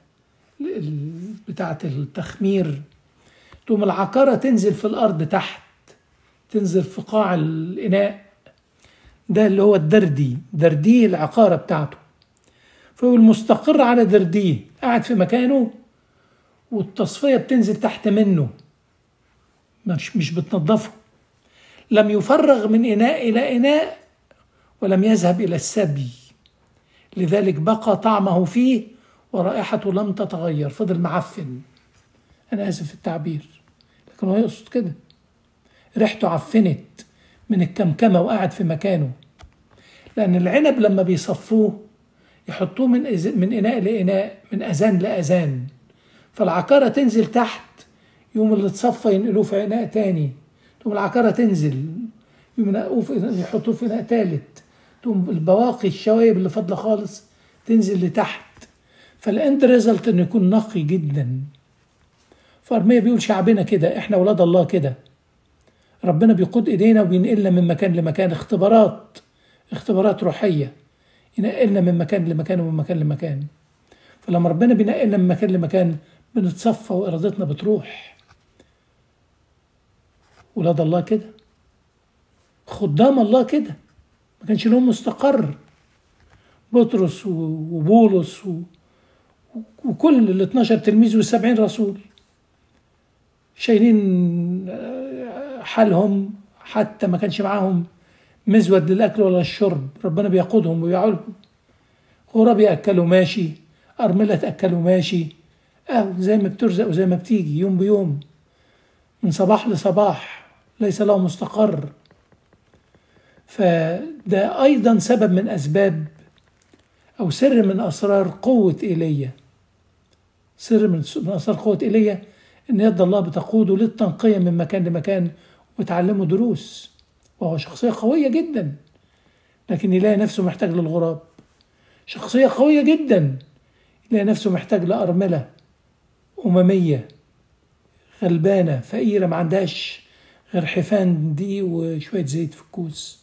بتاعة التخمير تقوم العكارة تنزل في الأرض تحت تنزل في قاع الإناء ده اللي هو الدردي دردي العقارة بتاعته فهو المستقر على درديه قاعد في مكانه والتصفية بتنزل تحت منه مش مش بتنظفه لم يفرغ من إناء إلى إناء ولم يذهب إلى السبي لذلك بقى طعمه فيه ورائحته لم تتغير فضل معفن أنا آسف في التعبير لكن هو يقصد كده ريحته عفنت من الكمكمة وقعد في مكانه لأن العنب لما بيصفوه يحطوه من إز... من إناء لإناء من أذان لأذان فالعكارة تنزل تحت يوم اللي اتصفى ينقلوه في إناء تاني تقوم العكارة تنزل يوم يحطوه في إناء تالت تقوم البواقي الشوايب اللي فاضلة خالص تنزل لتحت فالاند ريزلت انه يكون نقي جدا فارميا بيقول شعبنا كده احنا اولاد الله كده ربنا بيقود ايدينا وبينقلنا من مكان لمكان اختبارات اختبارات روحيه ينقلنا من مكان لمكان ومن مكان لمكان فلما ربنا بينقلنا من مكان لمكان بنتصفى وارادتنا بتروح ولاد الله كده خدام الله كده ما كانش لهم مستقر بطرس وبولس و... وكل ال 12 تلميذ وال70 رسول شايلين حالهم حتى ما كانش معاهم مزود للاكل ولا الشرب ربنا بيقودهم ويعولهم غراب ياكلوا ماشي ارمله تاكلوا ماشي اهو زي ما بترزق وزي ما بتيجي يوم بيوم من صباح لصباح ليس له مستقر فده ايضا سبب من اسباب او سر من اسرار قوه ايليا سر من اسرار قوه ايليا ان يد الله بتقوده للتنقيه من مكان لمكان وبتعلمه دروس وهو شخصيه قويه جدا لكن يلاقي نفسه محتاج للغراب شخصيه قويه جدا يلاقي نفسه محتاج لارمله امميه غلبانه فقيره ما عندهاش غير حفان دي وشويه زيت في الكوز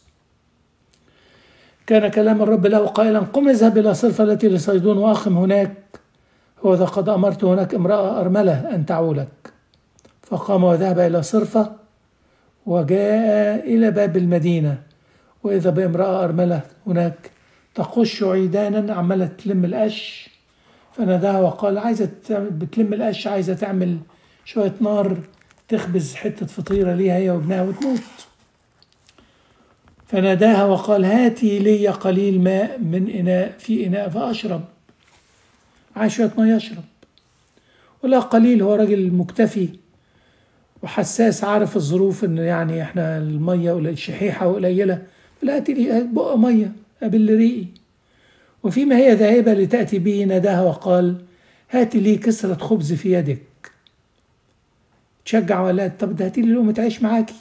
كان كلام الرب له قائلا قم اذهب إلى صرفة التي لصيدون وأقم هناك وإذا قد أمرت هناك امرأة أرملة أن تعولك فقام وذهب إلى صرفة وجاء إلى باب المدينة وإذا بامرأة أرملة هناك تقش عيدانا عمالة تلم القش فناداها وقال عايزة تعمل- بتلم القش عايزة تعمل شوية نار تخبز حتة فطيرة ليها هي وابنها وتموت فناداها وقال هاتي لي قليل ماء من إناء في إناء فأشرب عايز شوية مية يشرب ولا قليل هو راجل مكتفي وحساس عارف الظروف ان يعني احنا الميه قليل- شحيحه وقليله لا هاتي لي بق ميه ابل ريقي وفيما هي ذاهبه لتاتي به ناداها وقال هاتي لي كسره خبز في يدك تشجع ولا طب ده هاتي لي لقمه عيش معاكي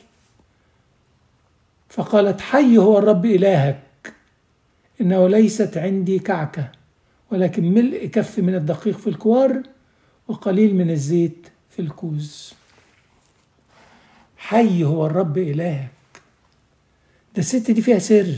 فقالت حي هو الرب الهك انه ليست عندي كعكه ولكن ملء كف من الدقيق في الكوار وقليل من الزيت في الكوز حي هو الرب إلهك ده الست دي فيها سر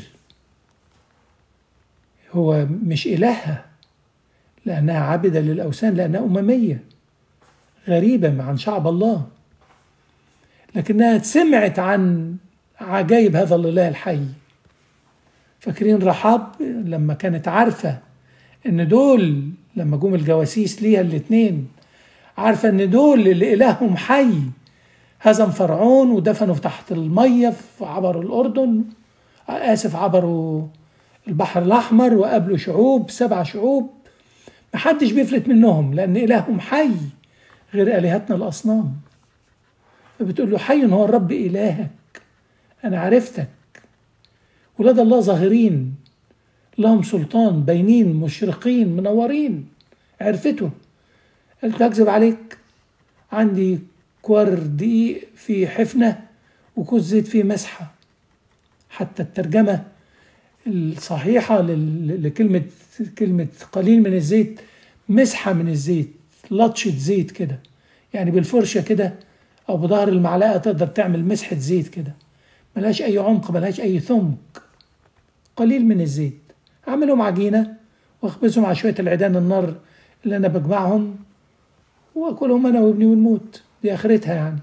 هو مش إلهها لأنها عابدة للأوثان لأنها أممية غريبة عن شعب الله لكنها سمعت عن عجائب هذا الإله الحي فاكرين رحاب لما كانت عارفة إن دول لما جم الجواسيس ليها الاتنين عارفة إن دول اللي إلههم حي هزم فرعون ودفنوا تحت المية في عبروا الأردن آسف عبروا البحر الأحمر وقابلوا شعوب سبع شعوب محدش بيفلت منهم لأن إلههم حي غير آلهتنا الأصنام فبتقول له حي هو الرب إلهك أنا عرفتك ولاد الله ظاهرين لهم سلطان باينين مشرقين منورين عرفته قالت له أكذب عليك عندي كوار دقيق في حفنة وكوز زيت فيه مسحة حتى الترجمة الصحيحة لل- لكلمة كلمة قليل من الزيت مسحة من الزيت لطشة زيت كده يعني بالفرشة كده أو بظهر المعلقة تقدر تعمل مسحة زيت كده ملهاش أي عمق ملهاش أي ثمك قليل من الزيت أعملهم عجينة وأخبزهم على شوية العيدان النار اللي أنا بجمعهم وأكلهم أنا وابني ونموت دي آخرتها يعني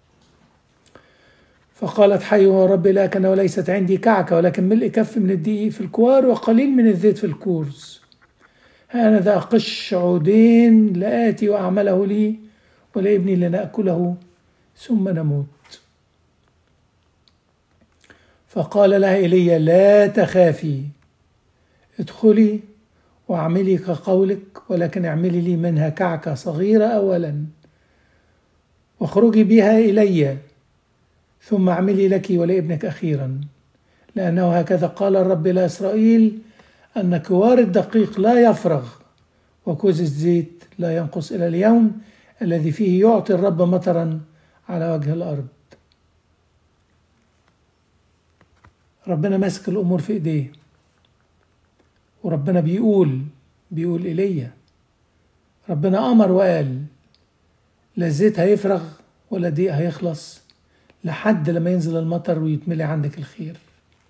فقالت حي هو رب لكن وليست عندي كعكة ولكن ملء كف من الدقيق في الكوار وقليل من الزيت في الكورز هذا قش عودين لآتي وأعمله لي ولابني لنأكله ثم نموت فقال لها ايليا لا تخافي ادخلي واعملي كقولك ولكن اعملي لي منها كعكة صغيرة أولا واخرجي بها إلي ثم اعملي لك ولابنك أخيرا لأنه هكذا قال الرب إلى إسرائيل أن كوار الدقيق لا يفرغ وكوز الزيت لا ينقص إلى اليوم الذي فيه يعطي الرب مطرا على وجه الأرض ربنا ماسك الأمور في إيديه وربنا بيقول بيقول إيليا ربنا أمر وقال لا الزيت هيفرغ ولا دقيق هيخلص لحد لما ينزل المطر ويتملي عندك الخير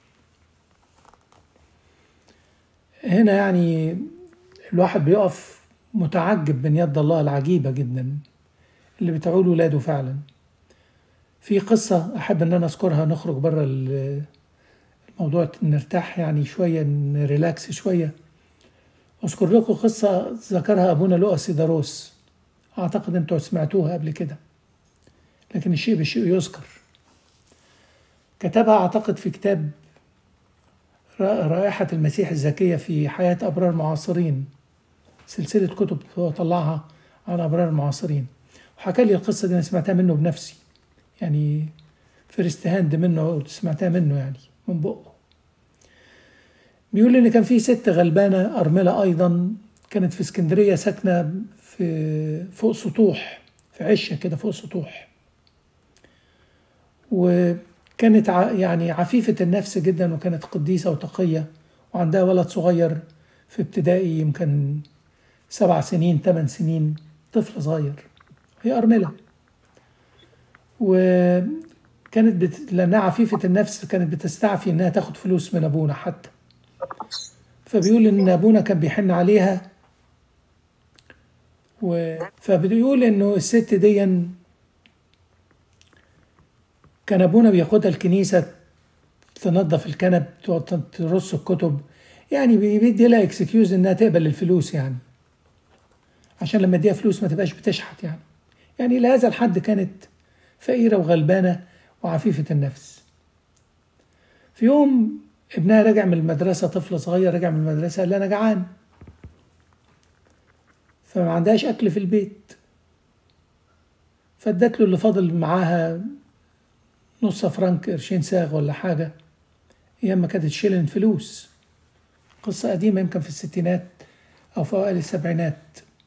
هنا يعني الواحد بيقف متعجب من يد الله العجيبة جدا اللي بتعول ولاده فعلا في قصة أحب أن أنا أذكرها نخرج بره الموضوع نرتاح يعني شوية نريلاكس شوية أذكر لكم قصة ذكرها أبونا لؤى سيداروس أعتقد أنتوا سمعتوها قبل كده لكن الشيء بالشيء يذكر كتبها أعتقد في كتاب رائحة المسيح الزكية في حياة أبرار معاصرين سلسلة كتب هو طلعها عن أبرار معاصرين وحكى لي القصة دي أنا سمعتها منه بنفسي يعني فيرست هاند منه سمعتها منه يعني من بقه بيقول ان كان في ست غلبانه ارمله ايضا كانت في اسكندريه ساكنه في فوق سطوح في عشه كده فوق سطوح وكانت يعني عفيفه النفس جدا وكانت قديسه وتقيه وعندها ولد صغير في ابتدائي يمكن سبع سنين ثمان سنين طفل صغير هي ارمله وكانت بت... لانها عفيفه النفس كانت بتستعفي انها تاخد فلوس من ابونا حتى فبيقول ان ابونا كان بيحن عليها و... فبيقول انه الست دي كان ابونا بياخدها الكنيسه تنظف الكنب ترص الكتب يعني بيدي لها اكسكيوز انها تقبل الفلوس يعني عشان لما اديها فلوس ما تبقاش بتشحت يعني يعني إلى هذا الحد كانت فقيرة وغلبانة وعفيفة النفس في يوم ابنها رجع من المدرسة طفل صغير رجع من المدرسة قال لي أنا جعان فما عندهاش أكل في البيت فادت له اللي فاضل معاها نص فرنك قرشين ساغ ولا حاجة أيام ما كانت تشيلن فلوس قصة قديمة يمكن في الستينات أو في أوائل السبعينات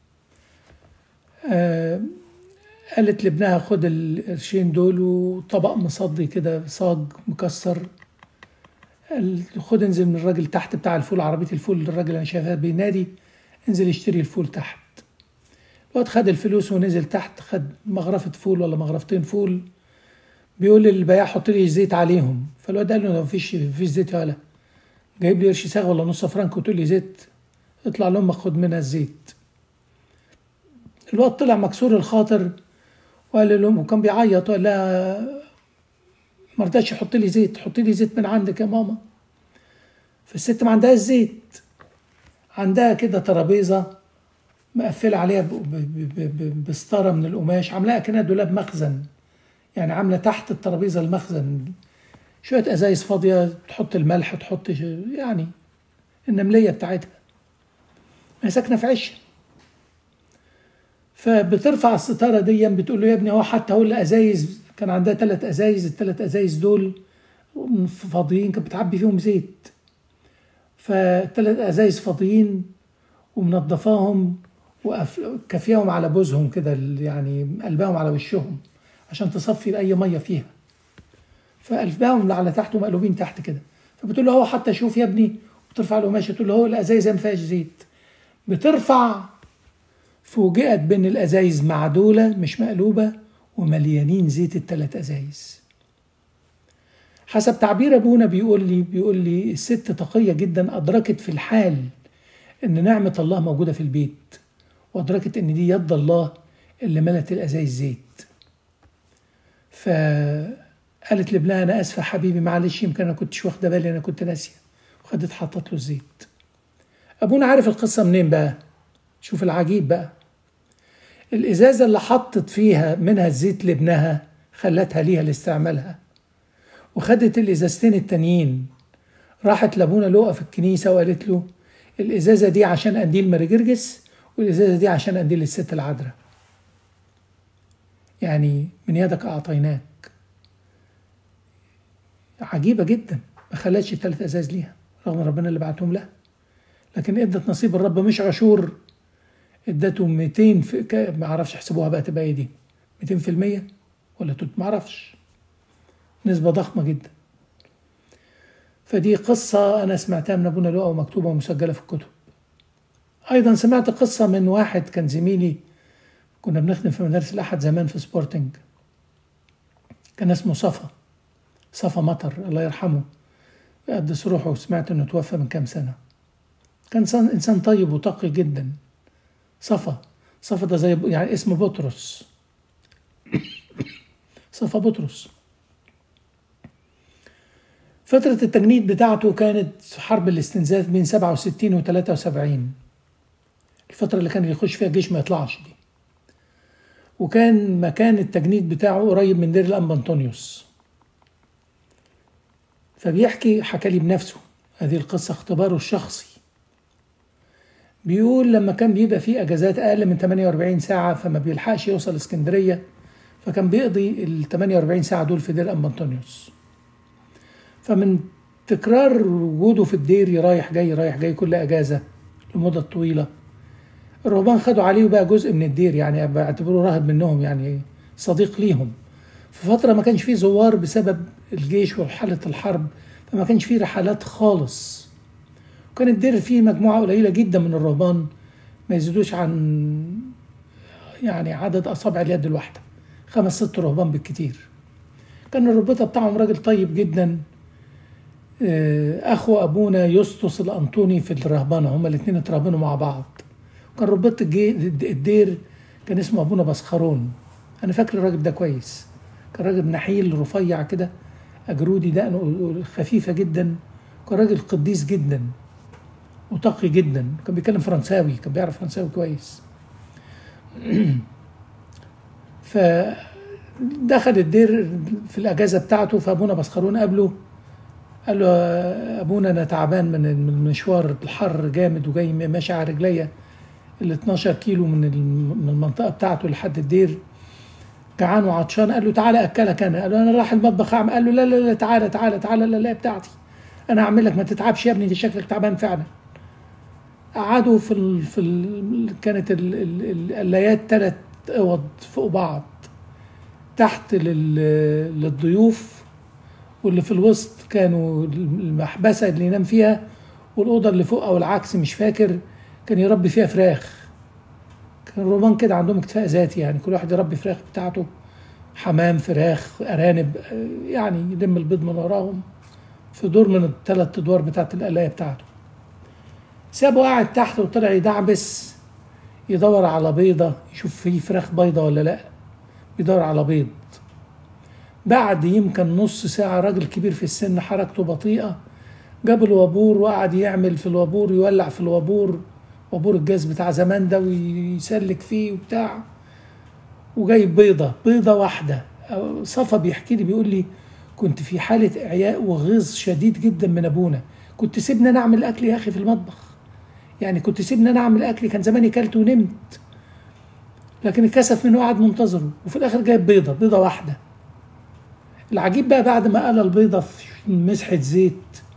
آه قالت لابنها خد القرشين دول وطبق مصدي كده صاج مكسر قال خد انزل من الراجل تحت بتاع الفول عربية الفول الراجل أنا شايفها بينادي انزل اشتري الفول تحت الواد خد الفلوس ونزل تحت خد مغرفة فول ولا مغرفتين فول بيقول للبياع حط لي زيت عليهم فالواد قال له مفيش مفيش زيت ولا جايب لي قرش ساغ ولا نص فرنك وتقول لي زيت اطلع لامك خد منها الزيت الواد طلع مكسور الخاطر وقال لهم وكان بيعيط وقال لها ما رضاش يحط لي زيت حط لي زيت من عندك يا ماما فالست ما عندهاش زيت عندها كده ترابيزه مقفله عليها بستاره من القماش عاملاها كانها دولاب مخزن يعني عامله تحت الترابيزه المخزن شويه ازايز فاضيه تحط الملح تحط يعني النمليه بتاعتها ما ساكنه في عشه فبترفع الستاره دي بتقول له يا ابني هو حتى هو الازايز كان عندها ثلاث ازايز الثلاث ازايز دول فاضيين كانت بتعبي فيهم زيت فالثلاث ازايز فاضيين ومنضفاهم وكافياهم على بوزهم كده يعني قلبهم على وشهم عشان تصفي اي ميه فيها فقلبهم على تحت ومقلوبين تحت كده فبتقول له هو حتى شوف يا ابني وترفع له ماشي تقول له هو الازايز ما فيهاش زيت بترفع فوجئت بان الازايز معدوله مش مقلوبه ومليانين زيت الثلاث ازايز حسب تعبير ابونا بيقول لي بيقول لي الست تقيه جدا ادركت في الحال ان نعمه الله موجوده في البيت وادركت ان دي يد الله اللي ملت الازايز زيت فقالت لابنها انا اسفه حبيبي معلش يمكن انا كنتش واخده بالي انا كنت ناسيه وخدت حطت له الزيت ابونا عارف القصه منين بقى شوف العجيب بقى الازازه اللي حطت فيها منها الزيت لابنها خلتها ليها لاستعمالها وخدت الازازتين التانيين راحت لابونا لقى في الكنيسه وقالت له الازازه دي عشان قنديل مرجرجس والازازه دي عشان قنديل الست العذراء يعني من يدك اعطيناك عجيبه جدا ما خلتش الثلاث ازاز ليها رغم ربنا اللي بعتهم لها لكن ادت نصيب الرب مش عشور ادته 200 في ما اعرفش احسبوها بقى تبقى ايه دي 200% ولا ما اعرفش نسبة ضخمة جدا فدي قصة أنا سمعتها من أبونا لؤى ومكتوبة ومسجلة في الكتب أيضا سمعت قصة من واحد كان زميلي كنا بنخدم في مدارس الأحد زمان في سبورتنج كان اسمه صفا صفا مطر الله يرحمه يقدس روحه وسمعت انه توفى من كام سنة كان إنسان طيب وتقي جدا صفا صفا ده زي يعني اسم بطرس صفا بطرس فترة التجنيد بتاعته كانت حرب الاستنزاف بين 67 و 73 الفترة اللي كان يخش فيها الجيش ما يطلعش دي وكان مكان التجنيد بتاعه قريب من دير الأنبا أنطونيوس فبيحكي حكى لي بنفسه هذه القصة اختباره الشخصي بيقول لما كان بيبقى فيه اجازات اقل من 48 ساعه فما بيلحقش يوصل اسكندريه فكان بيقضي ال 48 ساعه دول في دير ام انطونيوس فمن تكرار وجوده في الدير رايح جاي رايح جاي كل اجازه لمده طويله الرهبان خدوا عليه بقى جزء من الدير يعني بعتبروه راهب منهم يعني صديق ليهم في فتره ما كانش فيه زوار بسبب الجيش وحاله الحرب فما كانش فيه رحلات خالص وكان الدير فيه مجموعة قليلة جدا من الرهبان ما يزيدوش عن يعني عدد أصابع اليد الواحدة خمس ست رهبان بالكتير كان الربيطة بتاعهم راجل طيب جدا أخو أبونا يسطس الأنطوني في الرهبنة هما الاتنين اترهبنوا مع بعض كان ربيط الدير كان اسمه أبونا بسخرون أنا فاكر الراجل ده كويس كان راجل نحيل رفيع كده أجرودي دقنه خفيفة جدا كان راجل قديس جدا وتقي جدا كان بيتكلم فرنساوي كان بيعرف فرنساوي كويس فدخل الدير في الأجازة بتاعته فأبونا بسخرون قابله قال له يا أبونا أنا تعبان من المشوار الحر جامد وجاي ماشي على رجليا ال 12 كيلو من من المنطقة بتاعته لحد الدير جعان وعطشان قال له تعالى أكلك أنا قال له أنا رايح المطبخ أعمل قال له لا لا لا تعالى تعالى تعالى لا لا بتاعتي أنا أعمل لك ما تتعبش يا ابني دي شكلك تعبان فعلا قعدوا في ال في ال كانت ال- ال- ال- القلايات ثلاث اوض فوق بعض تحت لل- للضيوف واللي في الوسط كانوا المحبسه اللي ينام فيها والاوضه اللي فوق او العكس مش فاكر كان يربي فيها فراخ كان الرومان كده عندهم اكتفاء ذاتي يعني كل واحد يربي فراخ بتاعته حمام فراخ ارانب آه، يعني يلم البيض من وراهم في دور من الثلاث ادوار بتاعت القلايه بتاعته سابه قاعد تحت وطلع يدعبس يدور على بيضة يشوف فيه فراخ بيضة ولا لا يدور على بيض بعد يمكن نص ساعة راجل كبير في السن حركته بطيئة جاب الوابور وقعد يعمل في الوابور يولع في الوابور وابور الجاز بتاع زمان ده ويسلك فيه وبتاع وجايب بيضة بيضة واحدة أو- صفا بيحكي لي بيقول لي كنت في حالة إعياء وغيظ شديد جدا من أبونا كنت سيبني أنا أعمل أكل يا أخي في المطبخ يعني كنت سيبني أنا أعمل أكل كان زماني كلت ونمت لكن اتكسف منه وقعد منتظره وفي الآخر جايب بيضة بيضة واحدة العجيب بقى بعد ما قلى البيضة في مسحة زيت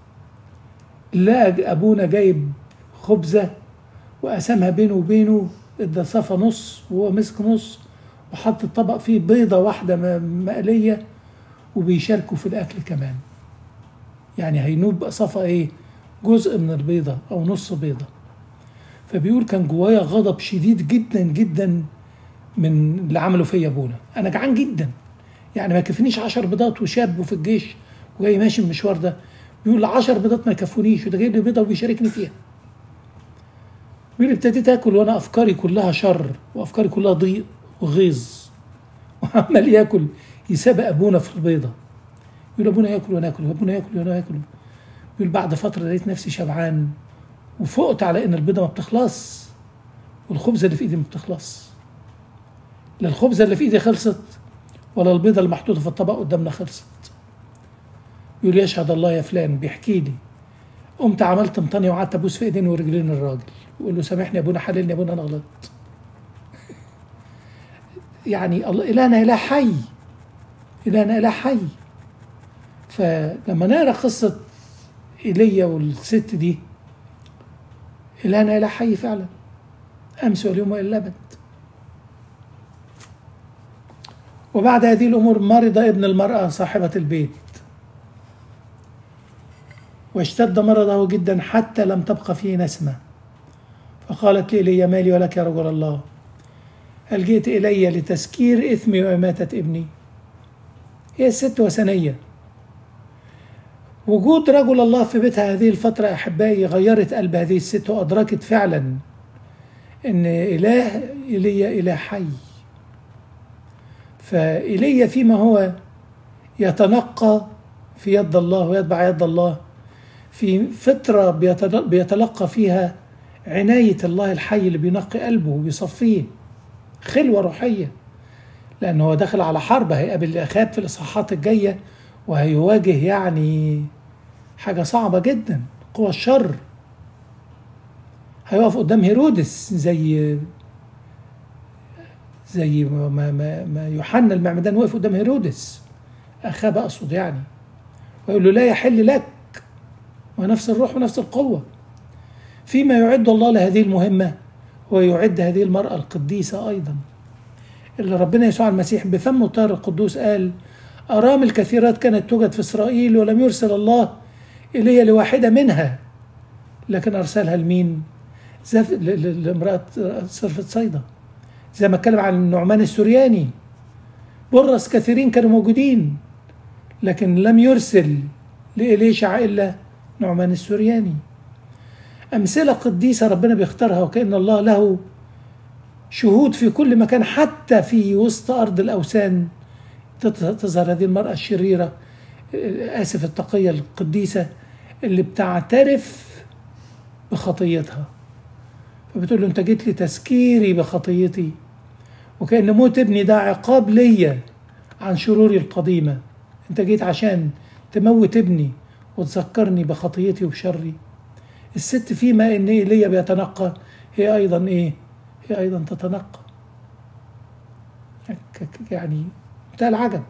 لقى أبونا جايب خبزة وقسمها بينه وبينه ادى صفا نص وهو مسك نص وحط الطبق فيه بيضة واحدة م- مقلية وبيشاركوا في الأكل كمان يعني هينوب صفا إيه جزء من البيضة أو نص بيضة فبيقول كان جوايا غضب شديد جدا جدا من اللي عمله فيا ابونا انا جعان جدا يعني ما يكفينيش عشر بيضات وشاب وفي الجيش وجاي ماشي المشوار ده بيقول عشر بيضات ما يكفونيش وده جايب لي بيضه وبيشاركني فيها بيقول ابتديت اكل وانا افكاري كلها شر وافكاري كلها ضيق وغيظ وعمال ياكل يسابق ابونا في البيضه يقول ابونا ياكل وانا اكل ابونا ياكل وانا اكل يقول بعد فتره لقيت نفسي شبعان وفقت على ان البيضه ما بتخلص والخبزه اللي في ايدي ما بتخلص لا الخبزه اللي في ايدي خلصت ولا البيضه اللي محطوطه في الطبق قدامنا خلصت يقول يشهد الله يا فلان بيحكي لي قمت عملت مطني وقعدت ابوس في ايدين ورجلين الراجل يقول له سامحني يا ابونا حللني يا ابونا انا غلطت يعني الله الهنا اله حي الهنا اله حي فلما نقرا قصه ايليا والست دي الهنا اله حي فعلا امس واليوم والى الابد وبعد هذه الامور مرض ابن المراه صاحبه البيت واشتد مرضه جدا حتى لم تبقى فيه نسمه فقالت لي لي مالي ولك يا رجل الله هل جئت الي لتسكير اثمي واماته ابني هي الست وثنيه وجود رجل الله في بيتها هذه الفترة أحبائي غيرت قلب هذه الست وأدركت فعلا إن إله إيليا إله حي فإيليا فيما هو يتنقى في يد الله ويتبع يد الله في فترة بيتل- بيتلقى فيها عناية الله الحي اللي بينقي قلبه وبيصفيه خلوة روحية لأنه هو داخل على حرب هيقابل أخاب في الإصحاحات الجاية وهيواجه يعني حاجة صعبة جدا قوى الشر هيقف قدام هيرودس زي زي ما ما ما يوحنا المعمدان وقف قدام هيرودس أخاب أقصد يعني ويقول له لا يحل لك ونفس الروح ونفس القوة فيما يعد الله لهذه المهمة هو يعد هذه المرأة القديسة أيضا اللي ربنا يسوع المسيح بفمه الطاهر القدوس قال أرامل كثيرات كانت توجد في إسرائيل ولم يرسل الله إلي لواحدة منها لكن أرسلها لمين؟ زف... ل- ل- لامرأة صرفة صيدا زي ما اتكلم عن النعمان السورياني برص كثيرين كانوا موجودين لكن لم يرسل لإليشع إلا نعمان السورياني أمثلة قديسة ربنا بيختارها وكأن الله له شهود في كل مكان حتى في وسط أرض الأوثان تت- تظهر هذه المرأة الشريرة آسف التقية القديسة اللي بتعترف بخطيتها فبتقول له أنت جيت لي تذكيري بخطيتي وكأن موت ابني ده عقاب ليا عن شروري القديمة انت جيت عشان تموت ابني وتذكرني بخطيتي وبشري الست فيما ان ايليا بيتنقى هي ايضا ايه هي ايضا تتنقى يعني منتهى العجب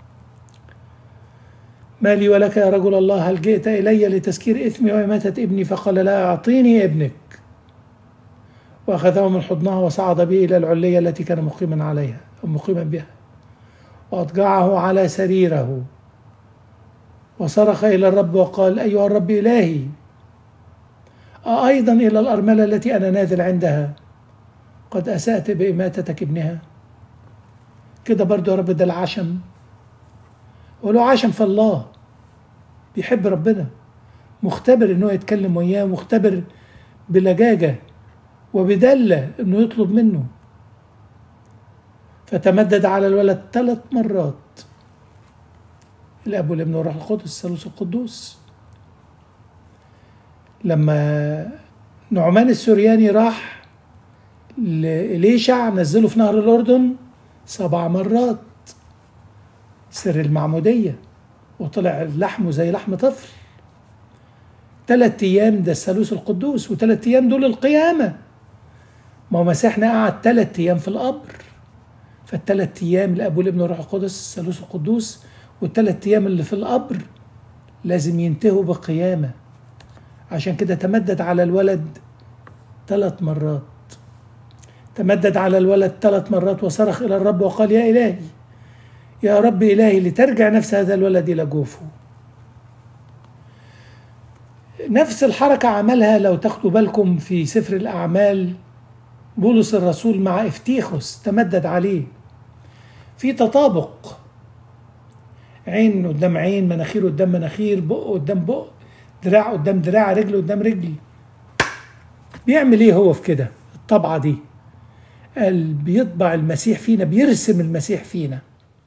ما لي ولك يا رجل الله هل جئت الي لتسكير اثمي واماته ابني فقال لا اعطيني ابنك واخذه من حضنها وصعد به الى العليه التي كان مقيما عليها او مقيما بها واضجعه على سريره وصرخ الى الرب وقال ايها الرب الهي أيضا إلى الأرملة التي أنا نازل عندها قد أسأت بإماتتك ابنها كده برضو يا رب ده العشم ولو عشم في الله بيحب ربنا مختبر انه يتكلم وياه مختبر بلجاجة وبدلة انه يطلب منه فتمدد على الولد ثلاث مرات الاب والابن والروح القدس الثالوث القدوس لما نعمان السورياني راح لإليشع نزله في نهر الأردن سبع مرات سر المعمودية وطلع لحمه زي لحم طفل ثلاث أيام ده الثالوث القدوس وثلاث أيام دول القيامة ما هو مسيحنا قعد ثلاث أيام في القبر فالثلاث أيام الأب والابن والروح القدس الثالوث القدوس والثلاث أيام اللي في القبر لازم ينتهوا بقيامة عشان كده تمدد على الولد ثلاث مرات تمدد على الولد ثلاث مرات وصرخ إلى الرب وقال يا إلهي يا رب إلهي لترجع نفس هذا الولد إلى جوفه نفس الحركة عملها لو تاخدوا بالكم في سفر الأعمال بولس الرسول مع افتيخوس تمدد عليه في تطابق عين قدام عين مناخير قدام مناخير بق قدام بق دراع قدام دراع رجل قدام رجل بيعمل ايه هو في كده الطبعة دي قال بيطبع المسيح فينا بيرسم المسيح فينا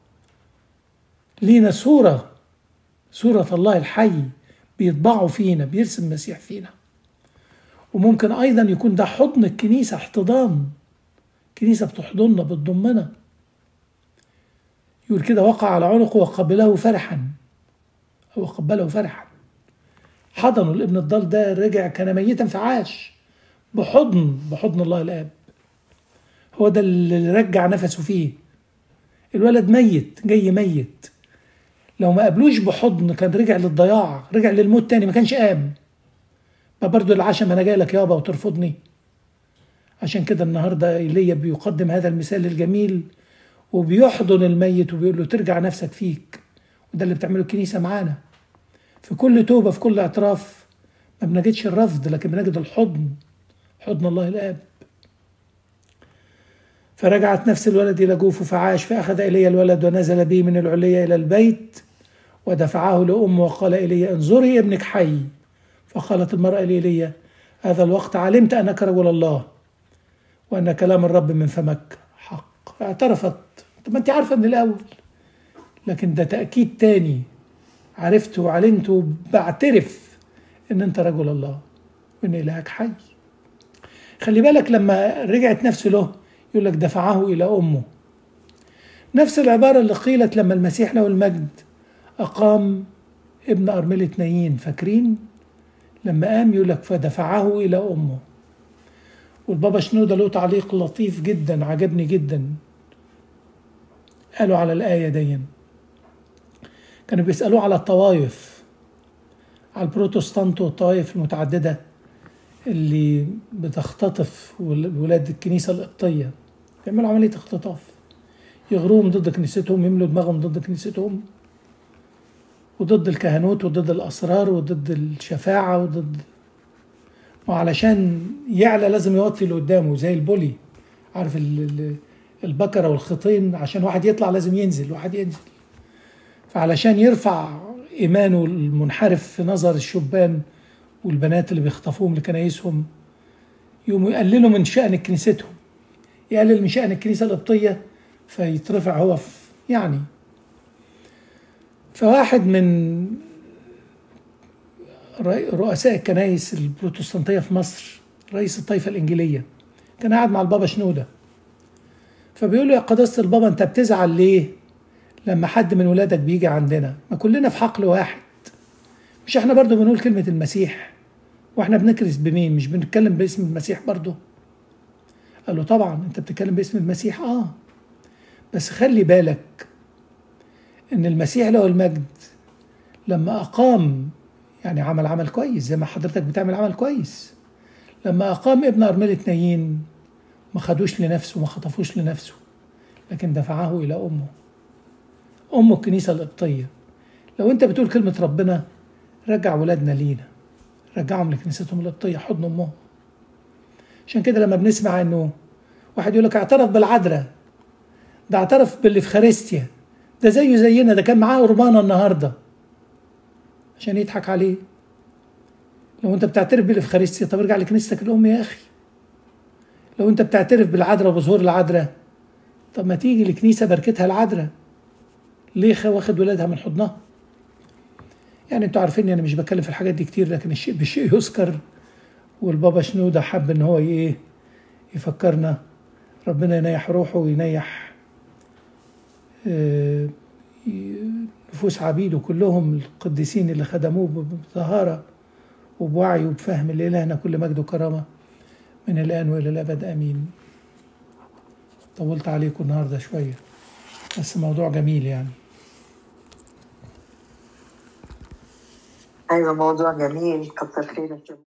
لينا صورة صورة الله الحي بيطبعه فينا بيرسم المسيح فينا وممكن أيضا يكون ده حضن الكنيسة احتضان كنيسة بتحضننا بتضمنا يقول كده وقع على عنقه وقبله فرحا أو قبله فرحا حضنه الابن الضال ده رجع كان ميتا فعاش بحضن بحضن الله الاب هو ده اللي رجع نفسه فيه الولد ميت جاي ميت لو ما قابلوش بحضن كان رجع للضياع رجع للموت تاني ما كانش قام ما برضو العشم انا جاي لك يابا وترفضني عشان كده النهارده ايليا بيقدم هذا المثال الجميل وبيحضن الميت وبيقول له ترجع نفسك فيك وده اللي بتعمله الكنيسه معانا في كل توبة في كل اعتراف ما بنجدش الرفض لكن بنجد الحضن حضن الله الآب فرجعت نفس الولد إلى جوفه فعاش فأخذ إلي الولد ونزل به من العلية إلى البيت ودفعه لأمه وقال إلي انظري ابنك حي فقالت المرأة لإيليا هذا الوقت علمت أنك رجل الله وأن كلام الرب من فمك حق اعترفت طب ما أنت عارفة من الأول لكن ده تأكيد تاني عرفت وعلمت وبعترف ان انت رجل الله وان الهك حي خلي بالك لما رجعت نفسه له يقول لك دفعه الى امه نفس العبارة اللي قيلت لما المسيح له المجد أقام ابن أرملة نايين فاكرين لما قام يقول لك فدفعه إلى أمه والبابا شنودة له تعليق لطيف جدا عجبني جدا قالوا على الآية دي كانوا بيسألوه على الطوائف على البروتستانت والطوائف المتعددة اللي بتختطف ولاد الكنيسة القبطية بيعملوا عملية اختطاف يغروهم ضد كنيستهم يملوا دماغهم ضد كنيستهم وضد الكهنوت وضد الأسرار وضد الشفاعة وضد وعلشان يعلى لازم يوطي اللي قدامه زي البولي عارف البكرة والخطين عشان واحد يطلع لازم ينزل واحد ينزل فعلشان يرفع إيمانه المنحرف في نظر الشبان والبنات اللي بيخطفوهم لكنايسهم يقوموا يقللوا من شأن كنيستهم يقلل من شأن الكنيسة القبطية فيترفع هو في يعني فواحد من رؤساء الكنائس البروتستانتية في مصر رئيس الطائفة الإنجيلية كان قاعد مع البابا شنودة فبيقول له يا قداسة البابا انت بتزعل ليه لما حد من ولادك بيجي عندنا ما كلنا في حقل واحد مش احنا برضو بنقول كلمة المسيح واحنا بنكرس بمين مش بنتكلم باسم المسيح برضو قال له طبعا انت بتتكلم باسم المسيح اه بس خلي بالك ان المسيح له المجد لما اقام يعني عمل عمل كويس زي ما حضرتك بتعمل عمل كويس لما اقام ابن ارملة نايين ما خدوش لنفسه ما خطفوش لنفسه لكن دفعه الى امه ام الكنيسه القبطيه لو انت بتقول كلمه ربنا رجع ولادنا لينا رجعهم لكنيستهم القبطيه حضن امهم عشان كده لما بنسمع انه واحد يقول لك اعترف بالعذراء ده اعترف بالافخارستيا ده زيه زينا ده كان معاه قربانه النهارده عشان يضحك عليه لو انت بتعترف بالافخارستيا طب ارجع لكنيستك الام يا اخي لو انت بتعترف بالعذراء وبظهور العذراء طب ما تيجي لكنيسه بركتها العذراء ليه واخد ولادها من حضنها يعني انتوا عارفين انا مش بتكلم في الحاجات دي كتير لكن الشيء بالشيء يذكر والبابا شنودة حب ان هو ايه يفكرنا ربنا ينيح روحه وينيح اه نفوس عبيده كلهم القديسين اللي خدموه بطهارة وبوعي وبفهم لإلهنا كل مجد وكرامة من الآن وإلى الأبد آمين طولت عليكم النهاردة شوية بس موضوع جميل يعني ايوه موضوع جميل كتر خيرك